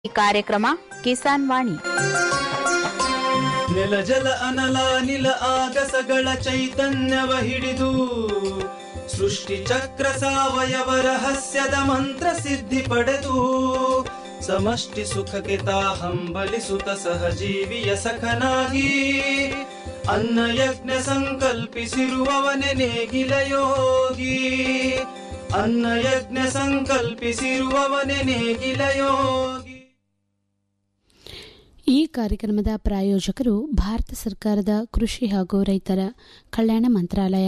ಈ ಕಾರ್ಯಕ್ರಮ ಕಿಸಾನ್ ವಾಣಿ ನೆಲ ಜಲ ಅನಲ ನಿಲ ಆಗಸಗಳ ಚೈತನ್ಯವ ಹಿಡಿದು ಸೃಷ್ಟಿ ಚಕ್ರ ಸಾವಯವ ರಹಸ್ಯದ ಮಂತ್ರ ಸಿದ್ಧಿ ಪಡೆದು ಸಮಷ್ಟಿ ಸುಖಕ್ಕೆ ತಾ ಹಂಬಲಿಸುತ್ತ ಸಹಜೀವಿಯ ಸಖನಾಗಿ ಅನ್ನ ಯಜ್ಞ ಸಂಕಲ್ಪಿಸಿರುವವನೆ ನೇಗಿಲ ಯೋಗಿ ಅನ್ನ ಯಜ್ಞ ಸಂಕಲ್ಪಿಸಿರುವವನೆ ನೇಗಿಲ ಯೋಗಿ ಈ ಕಾರ್ಯಕ್ರಮದ ಪ್ರಾಯೋಜಕರು ಭಾರತ ಸರ್ಕಾರದ ಕೃಷಿ ಹಾಗೂ ರೈತರ ಕಲ್ಯಾಣ ಮಂತ್ರಾಲಯ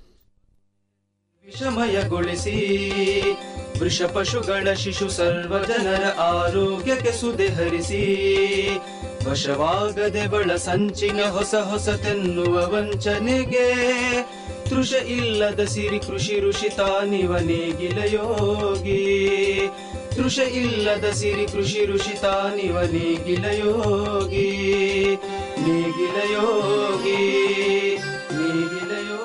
ವಿಷಮಯಗೊಳಿಸಿ ವೃಷ ಪಶುಗಳ ಶಿಶು ಸರ್ವ ಜನರ ಆರೋಗ್ಯಕ್ಕೆ ಸುದೆ ಹರಿಸಿ ವಶವಾಗದೆ ಬಳ ಸಂಚಿನ ಹೊಸ ಹೊಸತೆನ್ನುವ ವಂಚನೆಗೆ ತೃಷ ಇಲ್ಲದ ಸಿರಿ ಕೃಷಿ ಋಷಿ ತಾನಿವ ನೇಗಿಲ ಯೋಗಿ ತೃಷ ಇಲ್ಲದ ಸಿರಿ ಕೃಷಿ ಋಷಿ ತಾನಿವ ನೇಗಿಲ ಯೋಗಿ ನೇಗಿಲ ಯೋಗಿ ನೇಗಿಲ ಯೋಗಿ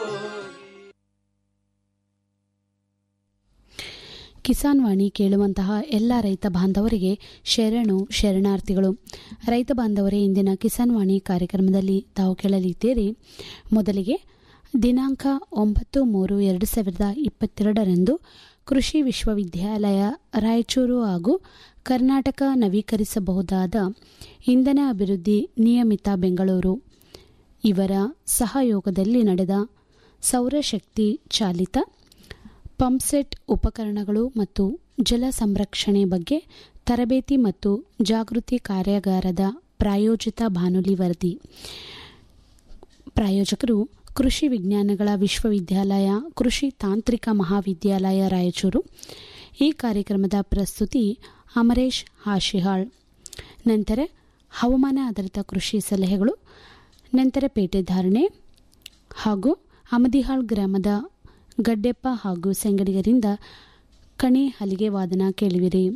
ಕಿಸಾನ್ ವಾಣಿ ಕೇಳುವಂತಹ ಎಲ್ಲ ರೈತ ಬಾಂಧವರಿಗೆ ಶರಣು ಶರಣಾರ್ಥಿಗಳು ರೈತ ಬಾಂಧವರೇ ಇಂದಿನ ಕಿಸಾನ್ ವಾಣಿ ಕಾರ್ಯಕ್ರಮದಲ್ಲಿ ತಾವು ಕೇಳಲಿದ್ದೀರಿ ಮೊದಲಿಗೆ ದಿನಾಂಕ ಒಂಬತ್ತು ಮೂರು ಎರಡು ಸಾವಿರದ ಇಪ್ಪತ್ತೆರಡರಂದು ಕೃಷಿ ವಿಶ್ವವಿದ್ಯಾಲಯ ರಾಯಚೂರು ಹಾಗೂ ಕರ್ನಾಟಕ ನವೀಕರಿಸಬಹುದಾದ ಇಂಧನ ಅಭಿವೃದ್ಧಿ ನಿಯಮಿತ ಬೆಂಗಳೂರು ಇವರ ಸಹಯೋಗದಲ್ಲಿ ನಡೆದ ಸೌರಶಕ್ತಿ ಚಾಲಿತ ಪಂಪ್ಸೆಟ್ ಉಪಕರಣಗಳು ಮತ್ತು ಜಲ ಸಂರಕ್ಷಣೆ ಬಗ್ಗೆ ತರಬೇತಿ ಮತ್ತು ಜಾಗೃತಿ ಕಾರ್ಯಾಗಾರದ ಪ್ರಾಯೋಜಿತ ಬಾನುಲಿ ವರದಿ ಪ್ರಾಯೋಜಕರು ಕೃಷಿ ವಿಜ್ಞಾನಗಳ ವಿಶ್ವವಿದ್ಯಾಲಯ ಕೃಷಿ ತಾಂತ್ರಿಕ ಮಹಾವಿದ್ಯಾಲಯ ರಾಯಚೂರು ಈ ಕಾರ್ಯಕ್ರಮದ ಪ್ರಸ್ತುತಿ ಅಮರೇಶ್ ಹಾಶಿಹಾಳ್ ನಂತರ ಹವಾಮಾನ ಆಧಾರಿತ ಕೃಷಿ ಸಲಹೆಗಳು ನಂತರ ಪೇಟೆ ಧಾರಣೆ ಹಾಗೂ ಅಮದಿಹಾಳ್ ಗ್ರಾಮದ ಗಡ್ಡೆಪ್ಪ ಹಾಗೂ ಸಂಗಡಿಗರಿಂದ ಕಣಿ ಹಲಿಗೆ ವಾದನ ಕೇಳುವಿರಿ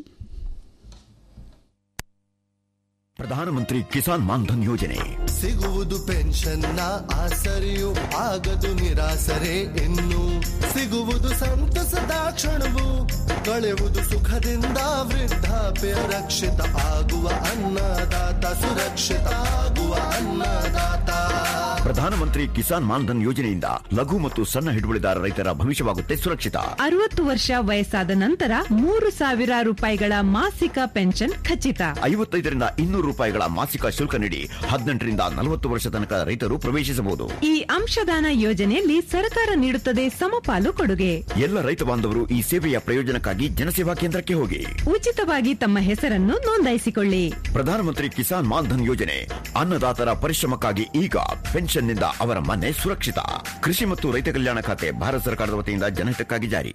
ಪ್ರಧಾನಮಂತ್ರಿ ಕಿಸಾನ್ ಮಾನ್ಧನ್ ಯೋಜನೆ ಸಿಗುವುದು ಪೆನ್ಷನ್ನ ಆಸರೆಯು ಆಗದು ನಿರಾಸರೆ ಇನ್ನು ಸಿಗುವುದು ಸಂತಸದ ಕ್ಷಣವು ಕಳೆಯುವುದು ಸುಖದಿಂದ ವೃದ್ಧಾಪ್ಯ ರಕ್ಷಿತ ಆಗುವ ಅನ್ನದಾತ ಸುರಕ್ಷಿತ ಆಗುವ ಅನ್ನದಾತ ಪ್ರಧಾನಮಂತ್ರಿ ಕಿಸಾನ್ ಮಾನ್ಧನ್ ಯೋಜನೆಯಿಂದ ಲಘು ಮತ್ತು ಸಣ್ಣ ಹಿಡುವಳಿದಾರ ರೈತರ ಭವಿಷ್ಯವಾಗುತ್ತೆ ಸುರಕ್ಷಿತ ಅರವತ್ತು ವರ್ಷ ವಯಸ್ಸಾದ ನಂತರ ಮೂರು ಸಾವಿರ ರೂಪಾಯಿಗಳ ಮಾಸಿಕ ಪೆನ್ಷನ್ ಖಚಿತ ಐವತ್ತೈದರಿಂದ ಇನ್ನೂರು ರೂಪಾಯಿಗಳ ಮಾಸಿಕ ಶುಲ್ಕ ನೀಡಿ ಹದಿನೆಂಟರಿಂದ ನಲವತ್ತು ವರ್ಷ ತನಕ ರೈತರು ಪ್ರವೇಶಿಸಬಹುದು ಈ ಅಂಶದಾನ ಯೋಜನೆಯಲ್ಲಿ ಸರ್ಕಾರ ನೀಡುತ್ತದೆ ಸಮಪಾಲು ಕೊಡುಗೆ ಎಲ್ಲ ರೈತ ಬಾಂಧವರು ಈ ಸೇವೆಯ ಪ್ರಯೋಜನಕ್ಕಾಗಿ ಜನಸೇವಾ ಕೇಂದ್ರಕ್ಕೆ ಹೋಗಿ ಉಚಿತವಾಗಿ ತಮ್ಮ ಹೆಸರನ್ನು ನೋಂದಾಯಿಸಿಕೊಳ್ಳಿ ಪ್ರಧಾನಮಂತ್ರಿ ಕಿಸಾನ್ ಮಾನ್ಧನ್ ಯೋಜನೆ ಅನ್ನದಾತರ ಪರಿಶ್ರಮಕ್ಕಾಗಿ ಈಗ ಪೆನ್ಷನ್ನಿಂದ ಅವರ ಮನೆ ಸುರಕ್ಷಿತ ಕೃಷಿ ಮತ್ತು ರೈತ ಕಲ್ಯಾಣ ಖಾತೆ ಭಾರತ ಸರ್ಕಾರದ ವತಿಯಿಂದ ಜನಹಿತಕ್ಕಾಗಿ ಜಾರಿ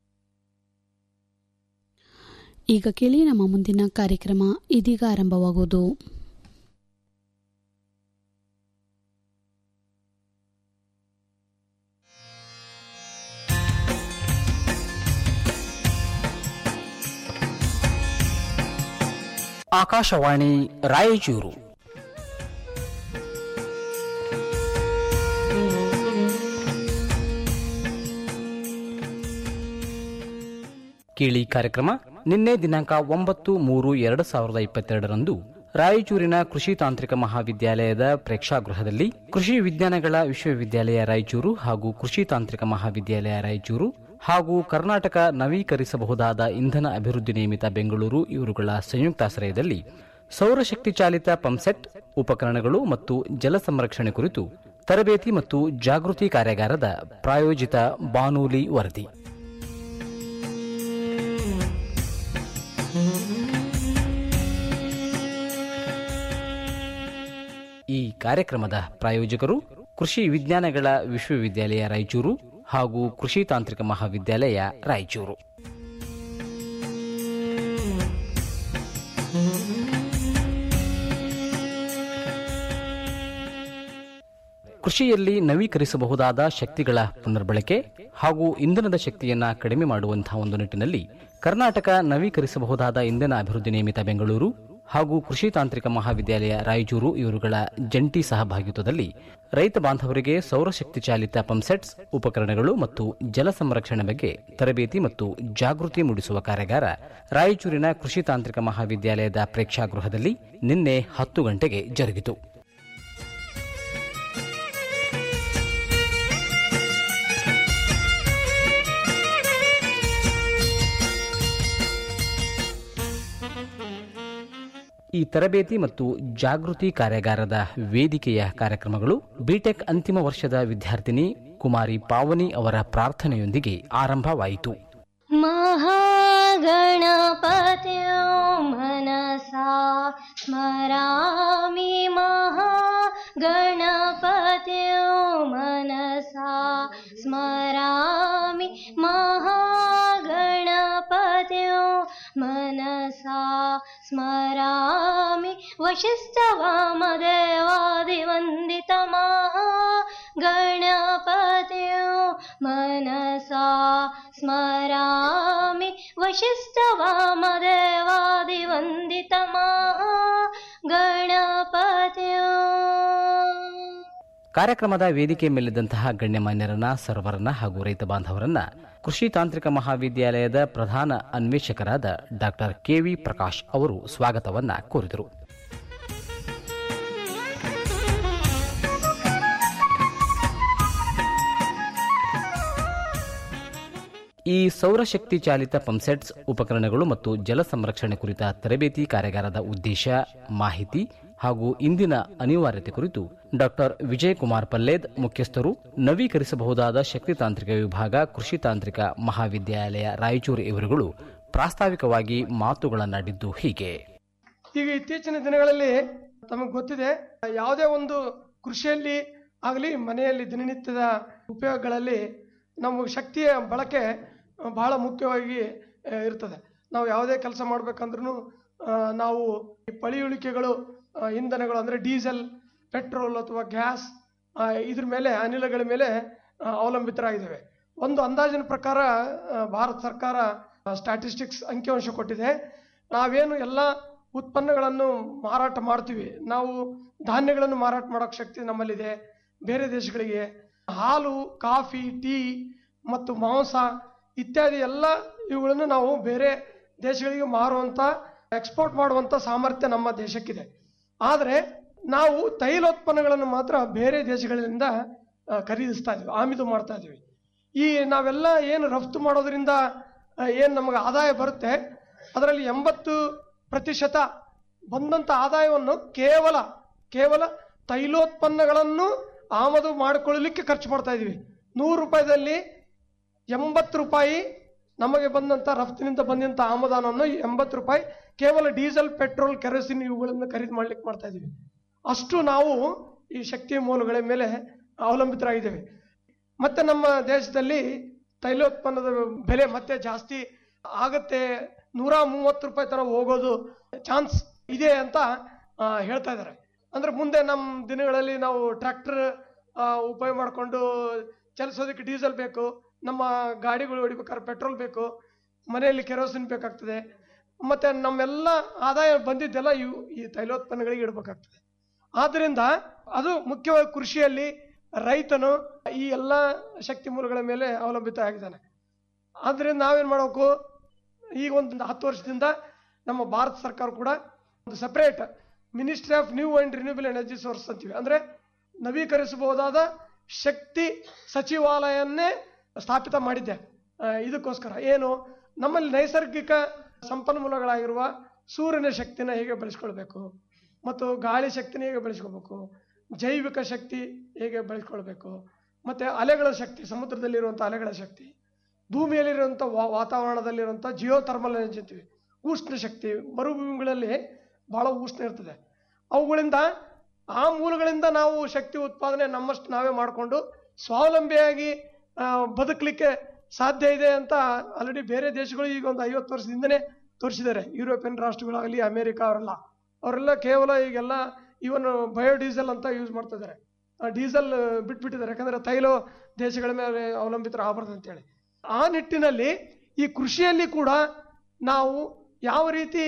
ಈಗ ಕೇಳಿ ನಮ್ಮ ಮುಂದಿನ ಕಾರ್ಯಕ್ರಮ ಇದೀಗ ಆರಂಭವಾಗುವುದು ಆಕಾಶವಾಣಿ ರಾಯಚೂರು ಕೇಳಿ ಕಾರ್ಯಕ್ರಮ ನಿನ್ನೆ ದಿನಾಂಕ ಒಂಬತ್ತು ಮೂರು ಎರಡು ಸಾವಿರದ ಇಪ್ಪತ್ತೆರಡರಂದು ರಾಯಚೂರಿನ ಕೃಷಿ ತಾಂತ್ರಿಕ ಮಹಾವಿದ್ಯಾಲಯದ ಪ್ರೇಕ್ಷಾಗೃಹದಲ್ಲಿ ಕೃಷಿ ವಿಜ್ಞಾನಗಳ ವಿಶ್ವವಿದ್ಯಾಲಯ ರಾಯಚೂರು ಹಾಗೂ ಕೃಷಿ ತಾಂತ್ರಿಕ ಮಹಾವಿದ್ಯಾಲಯ ರಾಯಚೂರು ಹಾಗೂ ಕರ್ನಾಟಕ ನವೀಕರಿಸಬಹುದಾದ ಇಂಧನ ಅಭಿವೃದ್ಧಿ ನಿಯಮಿತ ಬೆಂಗಳೂರು ಇವರುಗಳ ಸಂಯುಕ್ತಾಶ್ರಯದಲ್ಲಿ ಸೌರಶಕ್ತಿ ಚಾಲಿತ ಪಂಪ್ಸೆಟ್ ಉಪಕರಣಗಳು ಮತ್ತು ಜಲ ಸಂರಕ್ಷಣೆ ಕುರಿತು ತರಬೇತಿ ಮತ್ತು ಜಾಗೃತಿ ಕಾರ್ಯಾಗಾರದ ಪ್ರಾಯೋಜಿತ ಬಾನೂಲಿ ವರದಿ ಈ ಕಾರ್ಯಕ್ರಮದ ಪ್ರಾಯೋಜಕರು ಕೃಷಿ ವಿಜ್ಞಾನಗಳ ವಿಶ್ವವಿದ್ಯಾಲಯ ರಾಯಚೂರು ಹಾಗೂ ಕೃಷಿ ತಾಂತ್ರಿಕ ಮಹಾವಿದ್ಯಾಲಯ ರಾಯಚೂರು ಕೃಷಿಯಲ್ಲಿ ನವೀಕರಿಸಬಹುದಾದ ಶಕ್ತಿಗಳ ಪುನರ್ಬಳಕೆ ಹಾಗೂ ಇಂಧನದ ಶಕ್ತಿಯನ್ನ ಕಡಿಮೆ ಮಾಡುವಂತಹ ಒಂದು ನಿಟ್ಟಿನಲ್ಲಿ ಕರ್ನಾಟಕ ನವೀಕರಿಸಬಹುದಾದ ಇಂಧನ ಅಭಿವೃದ್ಧಿ ನಿಯಮಿತ ಬೆಂಗಳೂರು ಹಾಗೂ ಕೃಷಿ ತಾಂತ್ರಿಕ ಮಹಾವಿದ್ಯಾಲಯ ರಾಯಚೂರು ಇವರುಗಳ ಜಂಟಿ ಸಹಭಾಗಿತ್ವದಲ್ಲಿ ರೈತ ಬಾಂಧವರಿಗೆ ಸೌರಶಕ್ತಿ ಚಾಲಿತ ಪಂಪ್ಸೆಟ್ಸ್ ಉಪಕರಣಗಳು ಮತ್ತು ಜಲ ಸಂರಕ್ಷಣೆ ಬಗ್ಗೆ ತರಬೇತಿ ಮತ್ತು ಜಾಗೃತಿ ಮೂಡಿಸುವ ಕಾರ್ಯಾಗಾರ ರಾಯಚೂರಿನ ಕೃಷಿ ತಾಂತ್ರಿಕ ಮಹಾವಿದ್ಯಾಲಯದ ಪ್ರೇಕ್ಷಾಗೃಹದಲ್ಲಿ ನಿನ್ನೆ ಹತ್ತು ಗಂಟೆಗೆ ಜರುಗಿತು ಈ ತರಬೇತಿ ಮತ್ತು ಜಾಗೃತಿ ಕಾರ್ಯಾಗಾರದ ವೇದಿಕೆಯ ಕಾರ್ಯಕ್ರಮಗಳು ಬಿಟೆಕ್ ಅಂತಿಮ ವರ್ಷದ ವಿದ್ಯಾರ್ಥಿನಿ ಕುಮಾರಿ ಪಾವನಿ ಅವರ ಪ್ರಾರ್ಥನೆಯೊಂದಿಗೆ ಆರಂಭವಾಯಿತು महागणपत्यो मनसा स्मरामि महागणपत्यो मनसा स्मरामि महागणपत्यो मनसा स्मरामि वशिष्ठवामदेवादिवन्दितमहागणपत्यो मनसा स्मरामि वशिष्ठवामदेवादिवन्दितमहागणपत्यो ಕಾರ್ಯಕ್ರಮದ ವೇದಿಕೆ ಮೇಲಿದ್ದಂತಹ ಗಣ್ಯಮಾನ್ಯರನ್ನ ಸರ್ವರನ್ನ ಹಾಗೂ ರೈತ ಬಾಂಧವರನ್ನ ಕೃಷಿ ತಾಂತ್ರಿಕ ಮಹಾವಿದ್ಯಾಲಯದ ಪ್ರಧಾನ ಅನ್ವೇಷಕರಾದ ಡಾಕ್ಟರ್ ಕೆವಿ ಪ್ರಕಾಶ್ ಅವರು ಸ್ವಾಗತವನ್ನ ಕೋರಿದರು ಈ ಸೌರಶಕ್ತಿ ಚಾಲಿತ ಪಂಪ್ಸೆಟ್ಸ್ ಉಪಕರಣಗಳು ಮತ್ತು ಜಲ ಸಂರಕ್ಷಣೆ ಕುರಿತ ತರಬೇತಿ ಕಾರ್ಯಾಗಾರದ ಉದ್ದೇಶ ಮಾಹಿತಿ ಹಾಗೂ ಇಂದಿನ ಅನಿವಾರ್ಯತೆ ಕುರಿತು ಡಾಕ್ಟರ್ ವಿಜಯಕುಮಾರ್ ಪಲ್ಲೇದ್ ಮುಖ್ಯಸ್ಥರು ನವೀಕರಿಸಬಹುದಾದ ಶಕ್ತಿ ತಾಂತ್ರಿಕ ವಿಭಾಗ ಕೃಷಿ ತಾಂತ್ರಿಕ ಮಹಾವಿದ್ಯಾಲಯ ರಾಯಚೂರು ಇವರುಗಳು ಪ್ರಾಸ್ತಾವಿಕವಾಗಿ ಮಾತುಗಳನ್ನಾಡಿದ್ದು ಹೀಗೆ ಈಗ ಇತ್ತೀಚಿನ ದಿನಗಳಲ್ಲಿ ತಮಗೆ ಗೊತ್ತಿದೆ ಯಾವುದೇ ಒಂದು ಕೃಷಿಯಲ್ಲಿ ಆಗಲಿ ಮನೆಯಲ್ಲಿ ದಿನನಿತ್ಯದ ಉಪಯೋಗಗಳಲ್ಲಿ ನಮ್ಮ ಶಕ್ತಿಯ ಬಳಕೆ ಬಹಳ ಮುಖ್ಯವಾಗಿ ಆ, ಇರ್ತದೆ ನಾವು ಯಾವುದೇ ಕೆಲಸ ಮಾಡ್ಬೇಕಂದ್ರೂ ನಾವು ಈ ಪಳಿಯುಳಿಕೆಗಳು ಆ, ಇಂಧನಗಳು ಅಂದರೆ ಡೀಸೆಲ್ ಪೆಟ್ರೋಲ್ ಅಥವಾ ಗ್ಯಾಸ್ ಆ, ಇದ್ರ ಮೇಲೆ ಅನಿಲಗಳ ಮೇಲೆ ಆ, ಅವಲಂಬಿತರಾಗಿದ್ದೇವೆ ಒಂದು ಅಂದಾಜಿನ ಪ್ರಕಾರ ಆ, ಭಾರತ ಸರ್ಕಾರ ಸ್ಟ್ಯಾಟಿಸ್ಟಿಕ್ಸ್ ಅಂಕಿಅಂಶ ಕೊಟ್ಟಿದೆ ನಾವೇನು ಎಲ್ಲ ಉತ್ಪನ್ನಗಳನ್ನು ಮಾರಾಟ ಮಾಡ್ತೀವಿ ನಾವು ಧಾನ್ಯಗಳನ್ನು ಮಾರಾಟ ಮಾಡೋಕ್ಕೆ ಶಕ್ತಿ ನಮ್ಮಲ್ಲಿದೆ ಬೇರೆ ದೇಶಗಳಿಗೆ ಹಾಲು ಕಾಫಿ ಟೀ ಮತ್ತು ಮಾಂಸ ಇತ್ಯಾದಿ ಎಲ್ಲ ಇವುಗಳನ್ನು ನಾವು ಬೇರೆ ದೇಶಗಳಿಗೆ ಮಾರುವಂಥ ಎಕ್ಸ್ಪೋರ್ಟ್ ಮಾಡುವಂಥ ಸಾಮರ್ಥ್ಯ ನಮ್ಮ ದೇಶಕ್ಕಿದೆ ಆದರೆ ನಾವು ತೈಲೋತ್ಪನ್ನಗಳನ್ನು ಮಾತ್ರ ಬೇರೆ ದೇಶಗಳಿಂದ ಆ, ಖರೀದಿಸ್ತಾ ಇದ್ದೀವಿ ಆಮದು ಮಾಡ್ತಾ ಇದ್ದೀವಿ ಈ ನಾವೆಲ್ಲ ಏನು ರಫ್ತು ಮಾಡೋದ್ರಿಂದ ಏನು ನಮಗೆ ಆದಾಯ ಬರುತ್ತೆ ಅದರಲ್ಲಿ ಎಂಬತ್ತು ಪ್ರತಿಶತ ಬಂದಂಥ ಆದಾಯವನ್ನು ಕೇವಲ ಕೇವಲ ತೈಲೋತ್ಪನ್ನಗಳನ್ನು ಆಮದು ಮಾಡಿಕೊಳ್ಳಲಿಕ್ಕೆ ಖರ್ಚು ಮಾಡ್ತಾ ಇದ್ದೀವಿ ನೂರು ರೂಪಾಯಿದಲ್ಲಿ ಎಂಬತ್ತು ರೂಪಾಯಿ ನಮಗೆ ಬಂದಂಥ ರಫ್ತಿನಿಂದ ಬಂದಂಥ ಆಮದಾನವನ್ನು ಎಂಬತ್ತು ರೂಪಾಯಿ ಕೇವಲ ಡೀಸೆಲ್ ಪೆಟ್ರೋಲ್ ಕೆರೋಸಿನ್ ಇವುಗಳನ್ನು ಖರೀದಿ ಮಾಡ್ಲಿಕ್ಕೆ ಮಾಡ್ತಾ ಇದ್ದೀವಿ ಅಷ್ಟು ನಾವು ಈ ಶಕ್ತಿ ಮೂಲಗಳ ಮೇಲೆ ಅವಲಂಬಿತರಾಗಿದ್ದೇವೆ ಮತ್ತೆ ನಮ್ಮ ದೇಶದಲ್ಲಿ ತೈಲೋತ್ಪನ್ನದ ಬೆಲೆ ಮತ್ತೆ ಜಾಸ್ತಿ ಆಗತ್ತೆ ನೂರ ಮೂವತ್ತು ರೂಪಾಯಿ ತರ ಹೋಗೋದು ಚಾನ್ಸ್ ಇದೆ ಅಂತ ಆ, ಹೇಳ್ತಾ ಇದ್ದಾರೆ ಅಂದ್ರೆ ಮುಂದೆ ನಮ್ಮ ದಿನಗಳಲ್ಲಿ ನಾವು ಟ್ರ್ಯಾಕ್ಟರ್ ಉಪಯೋಗ ಮಾಡಿಕೊಂಡು ಚಲಿಸೋದಕ್ಕೆ ಡೀಸೆಲ್ ಬೇಕು ನಮ್ಮ ಗಾಡಿಗಳು ಹೊಡಿಬೇಕಾದ್ರೆ ಪೆಟ್ರೋಲ್ ಬೇಕು ಮನೆಯಲ್ಲಿ ಕೆರೋಸಿನ್ ಬೇಕಾಗ್ತದೆ ಮತ್ತೆ ನಮ್ಮೆಲ್ಲ ಆದಾಯ ಬಂದಿದ್ದೆಲ್ಲ ಇವು ಈ ತೈಲೋತ್ಪನ್ನಗಳಿಗೆ ಇಡಬೇಕಾಗ್ತದೆ ಆದ್ದರಿಂದ ಅದು ಮುಖ್ಯವಾಗಿ ಕೃಷಿಯಲ್ಲಿ ರೈತನು ಈ ಎಲ್ಲ ಶಕ್ತಿ ಮೂಲಗಳ ಮೇಲೆ ಅವಲಂಬಿತ ಆಗಿದ್ದಾನೆ ಆದ್ದರಿಂದ ನಾವೇನ್ ಮಾಡಬೇಕು ಈಗ ಒಂದು ಹತ್ತು ವರ್ಷದಿಂದ ನಮ್ಮ ಭಾರತ ಸರ್ಕಾರ ಕೂಡ ಒಂದು separate ministry of new and renewable energy source ಅಂತೀವಿ ಅಂದ್ರೆ ನವೀಕರಿಸಬಹುದಾದ ಶಕ್ತಿ ಸಚಿವಾಲಯನ್ನೇ ಸ್ಥಾಪಿತ ಮಾಡಿದ್ದೆ ಆ, ಇದಕ್ಕೋಸ್ಕರ ಏನು ನಮ್ಮಲ್ಲಿ ನೈಸರ್ಗಿಕ ಸಂಪನ್ಮೂಲಗಳಾಗಿರುವ ಸೂರ್ಯನ ಶಕ್ತಿನ ಹೇಗೆ ಬೆಳೆಸ್ಕೊಳ್ಬೇಕು ಮತ್ತು ಗಾಳಿ ಶಕ್ತಿನ ಹೇಗೆ ಬೆಳೆಸ್ಕೋಬೇಕು ಜೈವಿಕ ಶಕ್ತಿ ಹೇಗೆ ಬೆಳೆಸ್ಕೊಳ್ಬೇಕು ಮತ್ತೆ ಅಲೆಗಳ ಶಕ್ತಿ ಸಮುದ್ರದಲ್ಲಿರುವಂಥ ಅಲೆಗಳ ಶಕ್ತಿ ಭೂಮಿಯಲ್ಲಿರುವಂಥ ವಾ- ವಾತಾವರಣದಲ್ಲಿರುವಂಥ ಜಿಯೋ ಥರ್ಮಲ್ ಎನರ್ಜಿ ಅಂತೀವಿ ಉಷ್ಣ ಶಕ್ತಿ ಮರುಭೂಮಿಗಳಲ್ಲಿ ಬಹಳ ಉಷ್ಣ ಇರ್ತದೆ ಅವುಗಳಿಂದ ಆ ಮೂಲಗಳಿಂದ ನಾವು ಶಕ್ತಿ ಉತ್ಪಾದನೆ ನಮ್ಮಷ್ಟು ನಾವೇ ಮಾಡಿಕೊಂಡು ಸ್ವಾವಲಂಬಿಯಾಗಿ ಆ, ಬದುಕಲಿಕ್ಕೆ ಸಾಧ್ಯ ಇದೆ ಅಂತ ಆಲ್ರೆಡಿ ಬೇರೆ ದೇಶಗಳು ಈಗ ಒಂದು ಐವತ್ತು ವರ್ಷದಿಂದನೇ ತೋರಿಸಿದ್ದಾರೆ ಯುರೋಪಿಯನ್ ರಾಷ್ಟ್ರಗಳಾಗಲಿ ಅಮೆರಿಕ ಅವರೆಲ್ಲ ಅವರೆಲ್ಲ ಕೇವಲ ಈಗೆಲ್ಲ ಇವನ್ ಬಯೋಡೀಸೆಲ್ ಅಂತ ಯೂಸ್ ಮಾಡ್ತಾ ಇದ್ದಾರೆ ಡೀಸೆಲ್ ಬಿಟ್ಬಿಟ್ಟಿದ್ದಾರೆ ಯಾಕಂದ್ರೆ ತೈಲ ದೇಶಗಳ ಮೇಲೆ ಅವಲಂಬಿತರ ಆಗಬಾರ್ದು ಅಂತೇಳಿ ಆ ನಿಟ್ಟಿನಲ್ಲಿ ಈ ಕೃಷಿಯಲ್ಲಿ ಕೂಡ ನಾವು ಯಾವ ರೀತಿ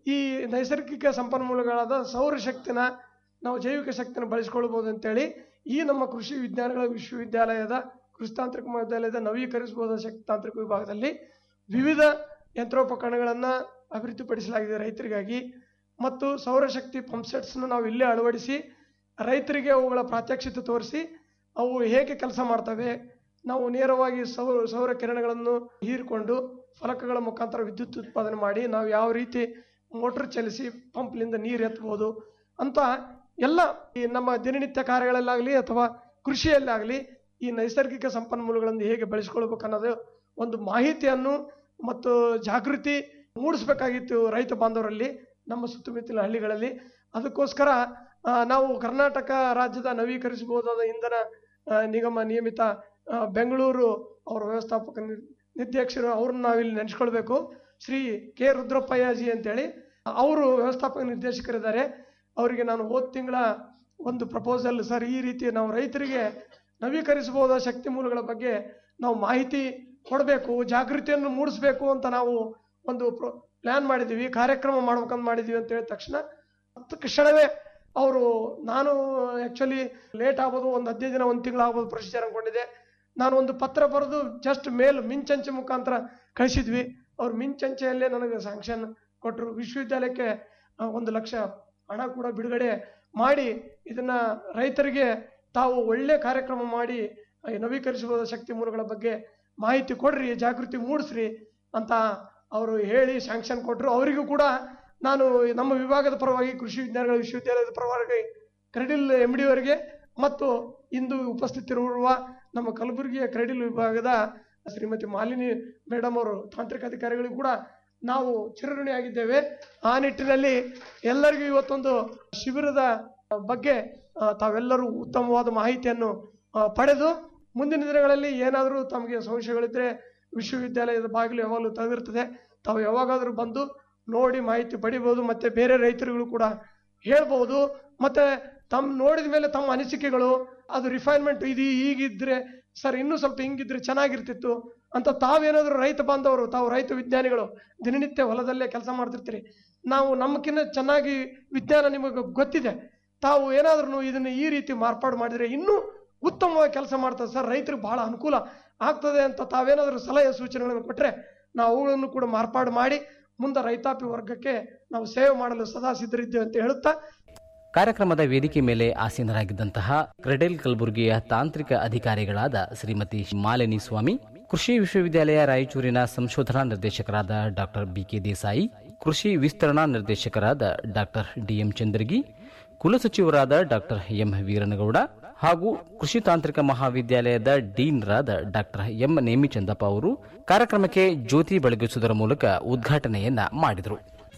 ಈ ನೈಸರ್ಗಿಕ ಸಂಪನ್ಮೂಲಗಳಾದ ಸೌರಶಕ್ತಿನ ನಾವು ಜೈವಿಕ ಶಕ್ತಿನ ಬಳಸ್ಕೊಳ್ಬೋದು ಅಂತೇಳಿ ಈ ನಮ್ಮ ಕೃಷಿ ವಿಜ್ಞಾನಗಳ ವಿಶ್ವವಿದ್ಯಾಲಯದ ಕೃಷಿ ತಾಂತ್ರಿಕ ಮಹಾವಿದ್ಯಾಲಯದ ನವೀಕರಿಸಬಹುದಾದ ಶಕ್ತಿ ತಾಂತ್ರಿಕ ವಿಭಾಗದಲ್ಲಿ ವಿವಿಧ ಯಂತ್ರೋಪಕರಣಗಳನ್ನು ಅಭಿವೃದ್ಧಿಪಡಿಸಲಾಗಿದೆ ರೈತರಿಗಾಗಿ ಮತ್ತು ಸೌರಶಕ್ತಿ ಪಂಪ್ಸೆಟ್ಸ್ನ ನಾವು ಇಲ್ಲೇ ಅಳವಡಿಸಿ ರೈತರಿಗೆ ಅವುಗಳ ಪ್ರಾತ್ಯಕ್ಷಿತೆ ತೋರಿಸಿ ಅವು ಹೇಗೆ ಕೆಲಸ ಮಾಡ್ತವೆ ನಾವು ನೇರವಾಗಿ ಸೌರ ಸೌರ ಕಿರಣಗಳನ್ನು ಹೀರಿಕೊಂಡು ಫಲಕಗಳ ಮುಖಾಂತರ ವಿದ್ಯುತ್ ಉತ್ಪಾದನೆ ಮಾಡಿ ನಾವು ಯಾವ ರೀತಿ ಮೋಟರ್ ಚಲಿಸಿ ಪಂಪ್ಲಿಂದ ನೀರು ಎತ್ತಬಹುದು ಅಂತ ಎಲ್ಲ ಈ ನಮ್ಮ ದಿನನಿತ್ಯ ಕಾರ್ಯಗಳಲ್ಲಾಗಲಿ ಅಥವಾ ಕೃಷಿಯಲ್ಲಾಗಲಿ ಈ ನೈಸರ್ಗಿಕ ಸಂಪನ್ಮೂಲಗಳನ್ನು ಹೇಗೆ ಬೆಳೆಸ್ಕೊಳ್ಬೇಕು ಅನ್ನೋದು ಒಂದು ಮಾಹಿತಿಯನ್ನು ಮತ್ತು ಜಾಗೃತಿ ಮೂಡಿಸ್ಬೇಕಾಗಿತ್ತು ರೈತ ಬಾಂಧವರಲ್ಲಿ ನಮ್ಮ ಸುತ್ತಮುತ್ತಲಿನ ಹಳ್ಳಿಗಳಲ್ಲಿ ಅದಕ್ಕೋಸ್ಕರ ಆ, ನಾವು ಕರ್ನಾಟಕ ರಾಜ್ಯದ ನವೀಕರಿಸಬಹುದಾದ ಇಂಧನ ಆ, ನಿಗಮ ನಿಯಮಿತ ಆ, ಬೆಂಗಳೂರು ಅವರ ವ್ಯವಸ್ಥಾಪಕ ನಿರ್- ನಿರ್ದೇಶಕರು ಅವ್ರನ್ನ ನಾವಿಲ್ಲಿ ನೆನೆಸ್ಕೊಳ್ಬೇಕು ಶ್ರೀ ಕೆ ರುದ್ರಪ್ಪಯ್ಯಜಿ ಅಂತೇಳಿ ಅವರು ವ್ಯವಸ್ಥಾಪಕ ನಿರ್ದೇಶಕರಿದ್ದಾರೆ ಅವರಿಗೆ ನಾನು ಹೋದ ತಿಂಗಳ ಒಂದು ಪ್ರಪೋಸಲ್ ಸರ್ ಈ ರೀತಿ ನಾವು ರೈತರಿಗೆ ನವೀಕರಿಸಬಹುದಾದ ಶಕ್ತಿ ಮೂಲಗಳ ಬಗ್ಗೆ ನಾವು ಮಾಹಿತಿ ಕೊಡಬೇಕು ಜಾಗೃತಿಯನ್ನು ಮೂಡಿಸ್ಬೇಕು ಅಂತ ನಾವು ಒಂದು ಪ್ಲಾನ್ ಮಾಡಿದ್ದೀವಿ ಕಾರ್ಯಕ್ರಮ ಮಾಡ್ಬೇಕಂತ ಮಾಡಿದ್ದೀವಿ ಅಂತ ಹೇಳಿದ ತಕ್ಷಣ ತಕ್ಷಣವೇ ಅವರು ನಾನು ಆ್ಯಕ್ಚುಲಿ ಲೇಟ್ ಆಗ್ಬೋದು ಒಂದು ಹದಿನೈದು ದಿನ ಒಂದು ತಿಂಗಳು ಆಗ್ಬೋದು ಪ್ರೊಸೀಜರ್ ಅನ್ಕೊಂಡಿದ್ದೆ ನಾನು ಒಂದು ಪತ್ರ ಬರೆದು ಜಸ್ಟ್ ಮೇಲ್ ಮಿಂಚಂಚೆ ಮುಖಾಂತರ ಕಳಿಸಿದ್ವಿ ಅವ್ರು ಮಿಂಚಂಚೆಯಲ್ಲೇ ನನಗೆ ಸ್ಯಾಂಕ್ಷನ್ ಕೊಟ್ಟರು ವಿಶ್ವವಿದ್ಯಾಲಯಕ್ಕೆ ಆ, ಒಂದು ಲಕ್ಷ ಹಣ ಕೂಡ ಬಿಡುಗಡೆ ಮಾಡಿ ಇದನ್ನ ರೈತರಿಗೆ ತಾವು ಒಳ್ಳೆ ಕಾರ್ಯಕ್ರಮ ಮಾಡಿ ಆ, ಈ ನವೀಕರಿಸಬಹುದಾದ ಶಕ್ತಿ ಮೂಲಗಳ ಬಗ್ಗೆ ಮಾಹಿತಿ ಕೊಡ್ರಿ ಜಾಗೃತಿ ಮೂಡಿಸ್ರಿ ಅಂತ ಅವರು ಹೇಳಿ ಸ್ಯಾಂಕ್ಷನ್ ಕೊಟ್ಟರು ಅವರಿಗೂ ಕೂಡ ನಾನು ನಮ್ಮ ವಿಭಾಗದ ಪರವಾಗಿ ಕೃಷಿ ವಿಜ್ಞಾನಗಳ ವಿಶ್ವವಿದ್ಯಾಲಯದ ಪರವಾಗಿ ಕ್ರೆಡಿಲ್ ಎಮ್ ಡಿ ಅವರಿಗೆ ಮತ್ತು ಇಂದು ಉಪಸ್ಥಿತರಿರುವ ನಮ್ಮ ಕಲಬುರಗಿಯ ಕ್ರೆಡಿಲ್ ವಿಭಾಗದ ಶ್ರೀಮತಿ ಮಾಲಿನಿ ಮೇಡಮ್ ಅವರು ತಾಂತ್ರಿಕ ಅಧಿಕಾರಿಗಳಿಗೂ ಕೂಡ ನಾವು ಚಿರಋಣಿಯಾಗಿದ್ದೇವೆ ಆ ನಿಟ್ಟಿನಲ್ಲಿ ಎಲ್ಲರಿಗೂ ಇವತ್ತೊಂದು ಶಿಬಿರದ ಬಗ್ಗೆ ಆ, ತಾವೆಲ್ಲರೂ ಉತ್ತಮವಾದ ಮಾಹಿತಿಯನ್ನು ಆ, ಪಡೆದು ಮುಂದಿನ ದಿನಗಳಲ್ಲಿ ಏನಾದರೂ ತಮಗೆ ಸಂಶಯಗಳಿದ್ರೆ ವಿಶ್ವವಿದ್ಯಾಲಯದ ಬಾಗಿಲು ಯಾವಾಗಲೂ ತೆಗೆದಿರ್ತದೆ ತಾವು ಯಾವಾಗಾದರೂ ಬಂದು ನೋಡಿ ಮಾಹಿತಿ ಪಡಿಬೋದು ಮತ್ತೆ ಬೇರೆ ರೈತರುಗಳು ಕೂಡ ಹೇಳ್ಬೋದು ಮತ್ತೆ ತಮ್ಮ ನೋಡಿದ ಮೇಲೆ ತಮ್ಮ ಅನಿಸಿಕೆಗಳು ಅದು ರಿಫೈನ್ಮೆಂಟ್ ಇದು ಹೀಗಿದ್ರೆ ಸರ್ ಇನ್ನೂ ಸ್ವಲ್ಪ ಹಿಂಗಿದ್ರೆ ಚೆನ್ನಾಗಿರ್ತಿತ್ತು ಅಂತ ತಾವೇನಾದರೂ ರೈತ ಬಾಂಧವರು ತಾವು ರೈತ ವಿಜ್ಞಾನಿಗಳು ದಿನನಿತ್ಯ ಹೊಲದಲ್ಲೇ ಕೆಲಸ ಮಾಡ್ತಿರ್ತೀರಿ ನಾವು ನಮ್ಮಕ್ಕಿಂತ ಚೆನ್ನಾಗಿ ವಿಜ್ಞಾನ ನಿಮಗೆ ಗೊತ್ತಿದೆ ತಾವು ಏನಾದ್ರೂ ಇದನ್ನ ಈ ರೀತಿ ಮಾರ್ಪಾಡು ಮಾಡಿದ್ರೆ ಇನ್ನೂ ಉತ್ತಮವಾಗಿ ಕೆಲಸ ಮಾಡ್ತದೆ ಸರ್ ರೈತರಿಗೆ ಬಹಳ ಅನುಕೂಲ ಆಗ್ತದೆ ಅಂತ ತಾವೇನಾದರೂ ಸಲಹೆ ಸೂಚನೆಗಳನ್ನು ಕೊಟ್ಟರೆ ನಾವು ಅವುಗಳನ್ನು ಕೂಡ ಮಾರ್ಪಾಡು ಮಾಡಿ ಮುಂದೆ ರೈತಾಪಿ ವರ್ಗಕ್ಕೆ ನಾವು ಸೇವೆ ಮಾಡಲು ಸದಾ ಸಿದ್ಧರಿದ್ದೇವೆ ಅಂತ ಹೇಳುತ್ತಾ ಕಾರ್ಯಕ್ರಮದ ವೇದಿಕೆ ಮೇಲೆ ಆಸೀನರಾಗಿದ್ದಂತಹ ಕ್ರೆಡೆಲ್ ಕಲಬುರಗಿಯ ತಾಂತ್ರಿಕ ಅಧಿಕಾರಿಗಳಾದ ಶ್ರೀಮತಿ ಮಾಲಿನಿ ಸ್ವಾಮಿ ಕೃಷಿ ವಿಶ್ವವಿದ್ಯಾಲಯ ರಾಯಚೂರಿನ ಸಂಶೋಧನಾ ನಿರ್ದೇಶಕರಾದ ಡಾಕ್ಟರ್ ಬಿಕೆ ದೇಸಾಯಿ ಕೃಷಿ ವಿಸ್ತರಣಾ ನಿರ್ದೇಶಕರಾದ ಡಾಕ್ಟರ್ ಡಿಎಂ ಚಂದ್ರಗಿ ಕುಲಸಚಿವರಾದ ಡಾಕ್ಟರ್ ಎಂ ವೀರನಗೌಡ ಹಾಗೂ ಕೃಷಿ ತಾಂತ್ರಿಕ ಮಹಾವಿದ್ಯಾಲಯದ ಡೀನ್ರಾದ ಡಾಕ್ಟರ್ ಎಂ ನೇಮಿಚಂದಪ್ಪ ಅವರು ಕಾರ್ಯಕ್ರಮಕ್ಕೆ ಜ್ಯೋತಿ ಬೆಳಗಿಸುವುದರ ಮೂಲಕ ಉದ್ಘಾಟನೆಯನ್ನ ಮಾಡಿದರು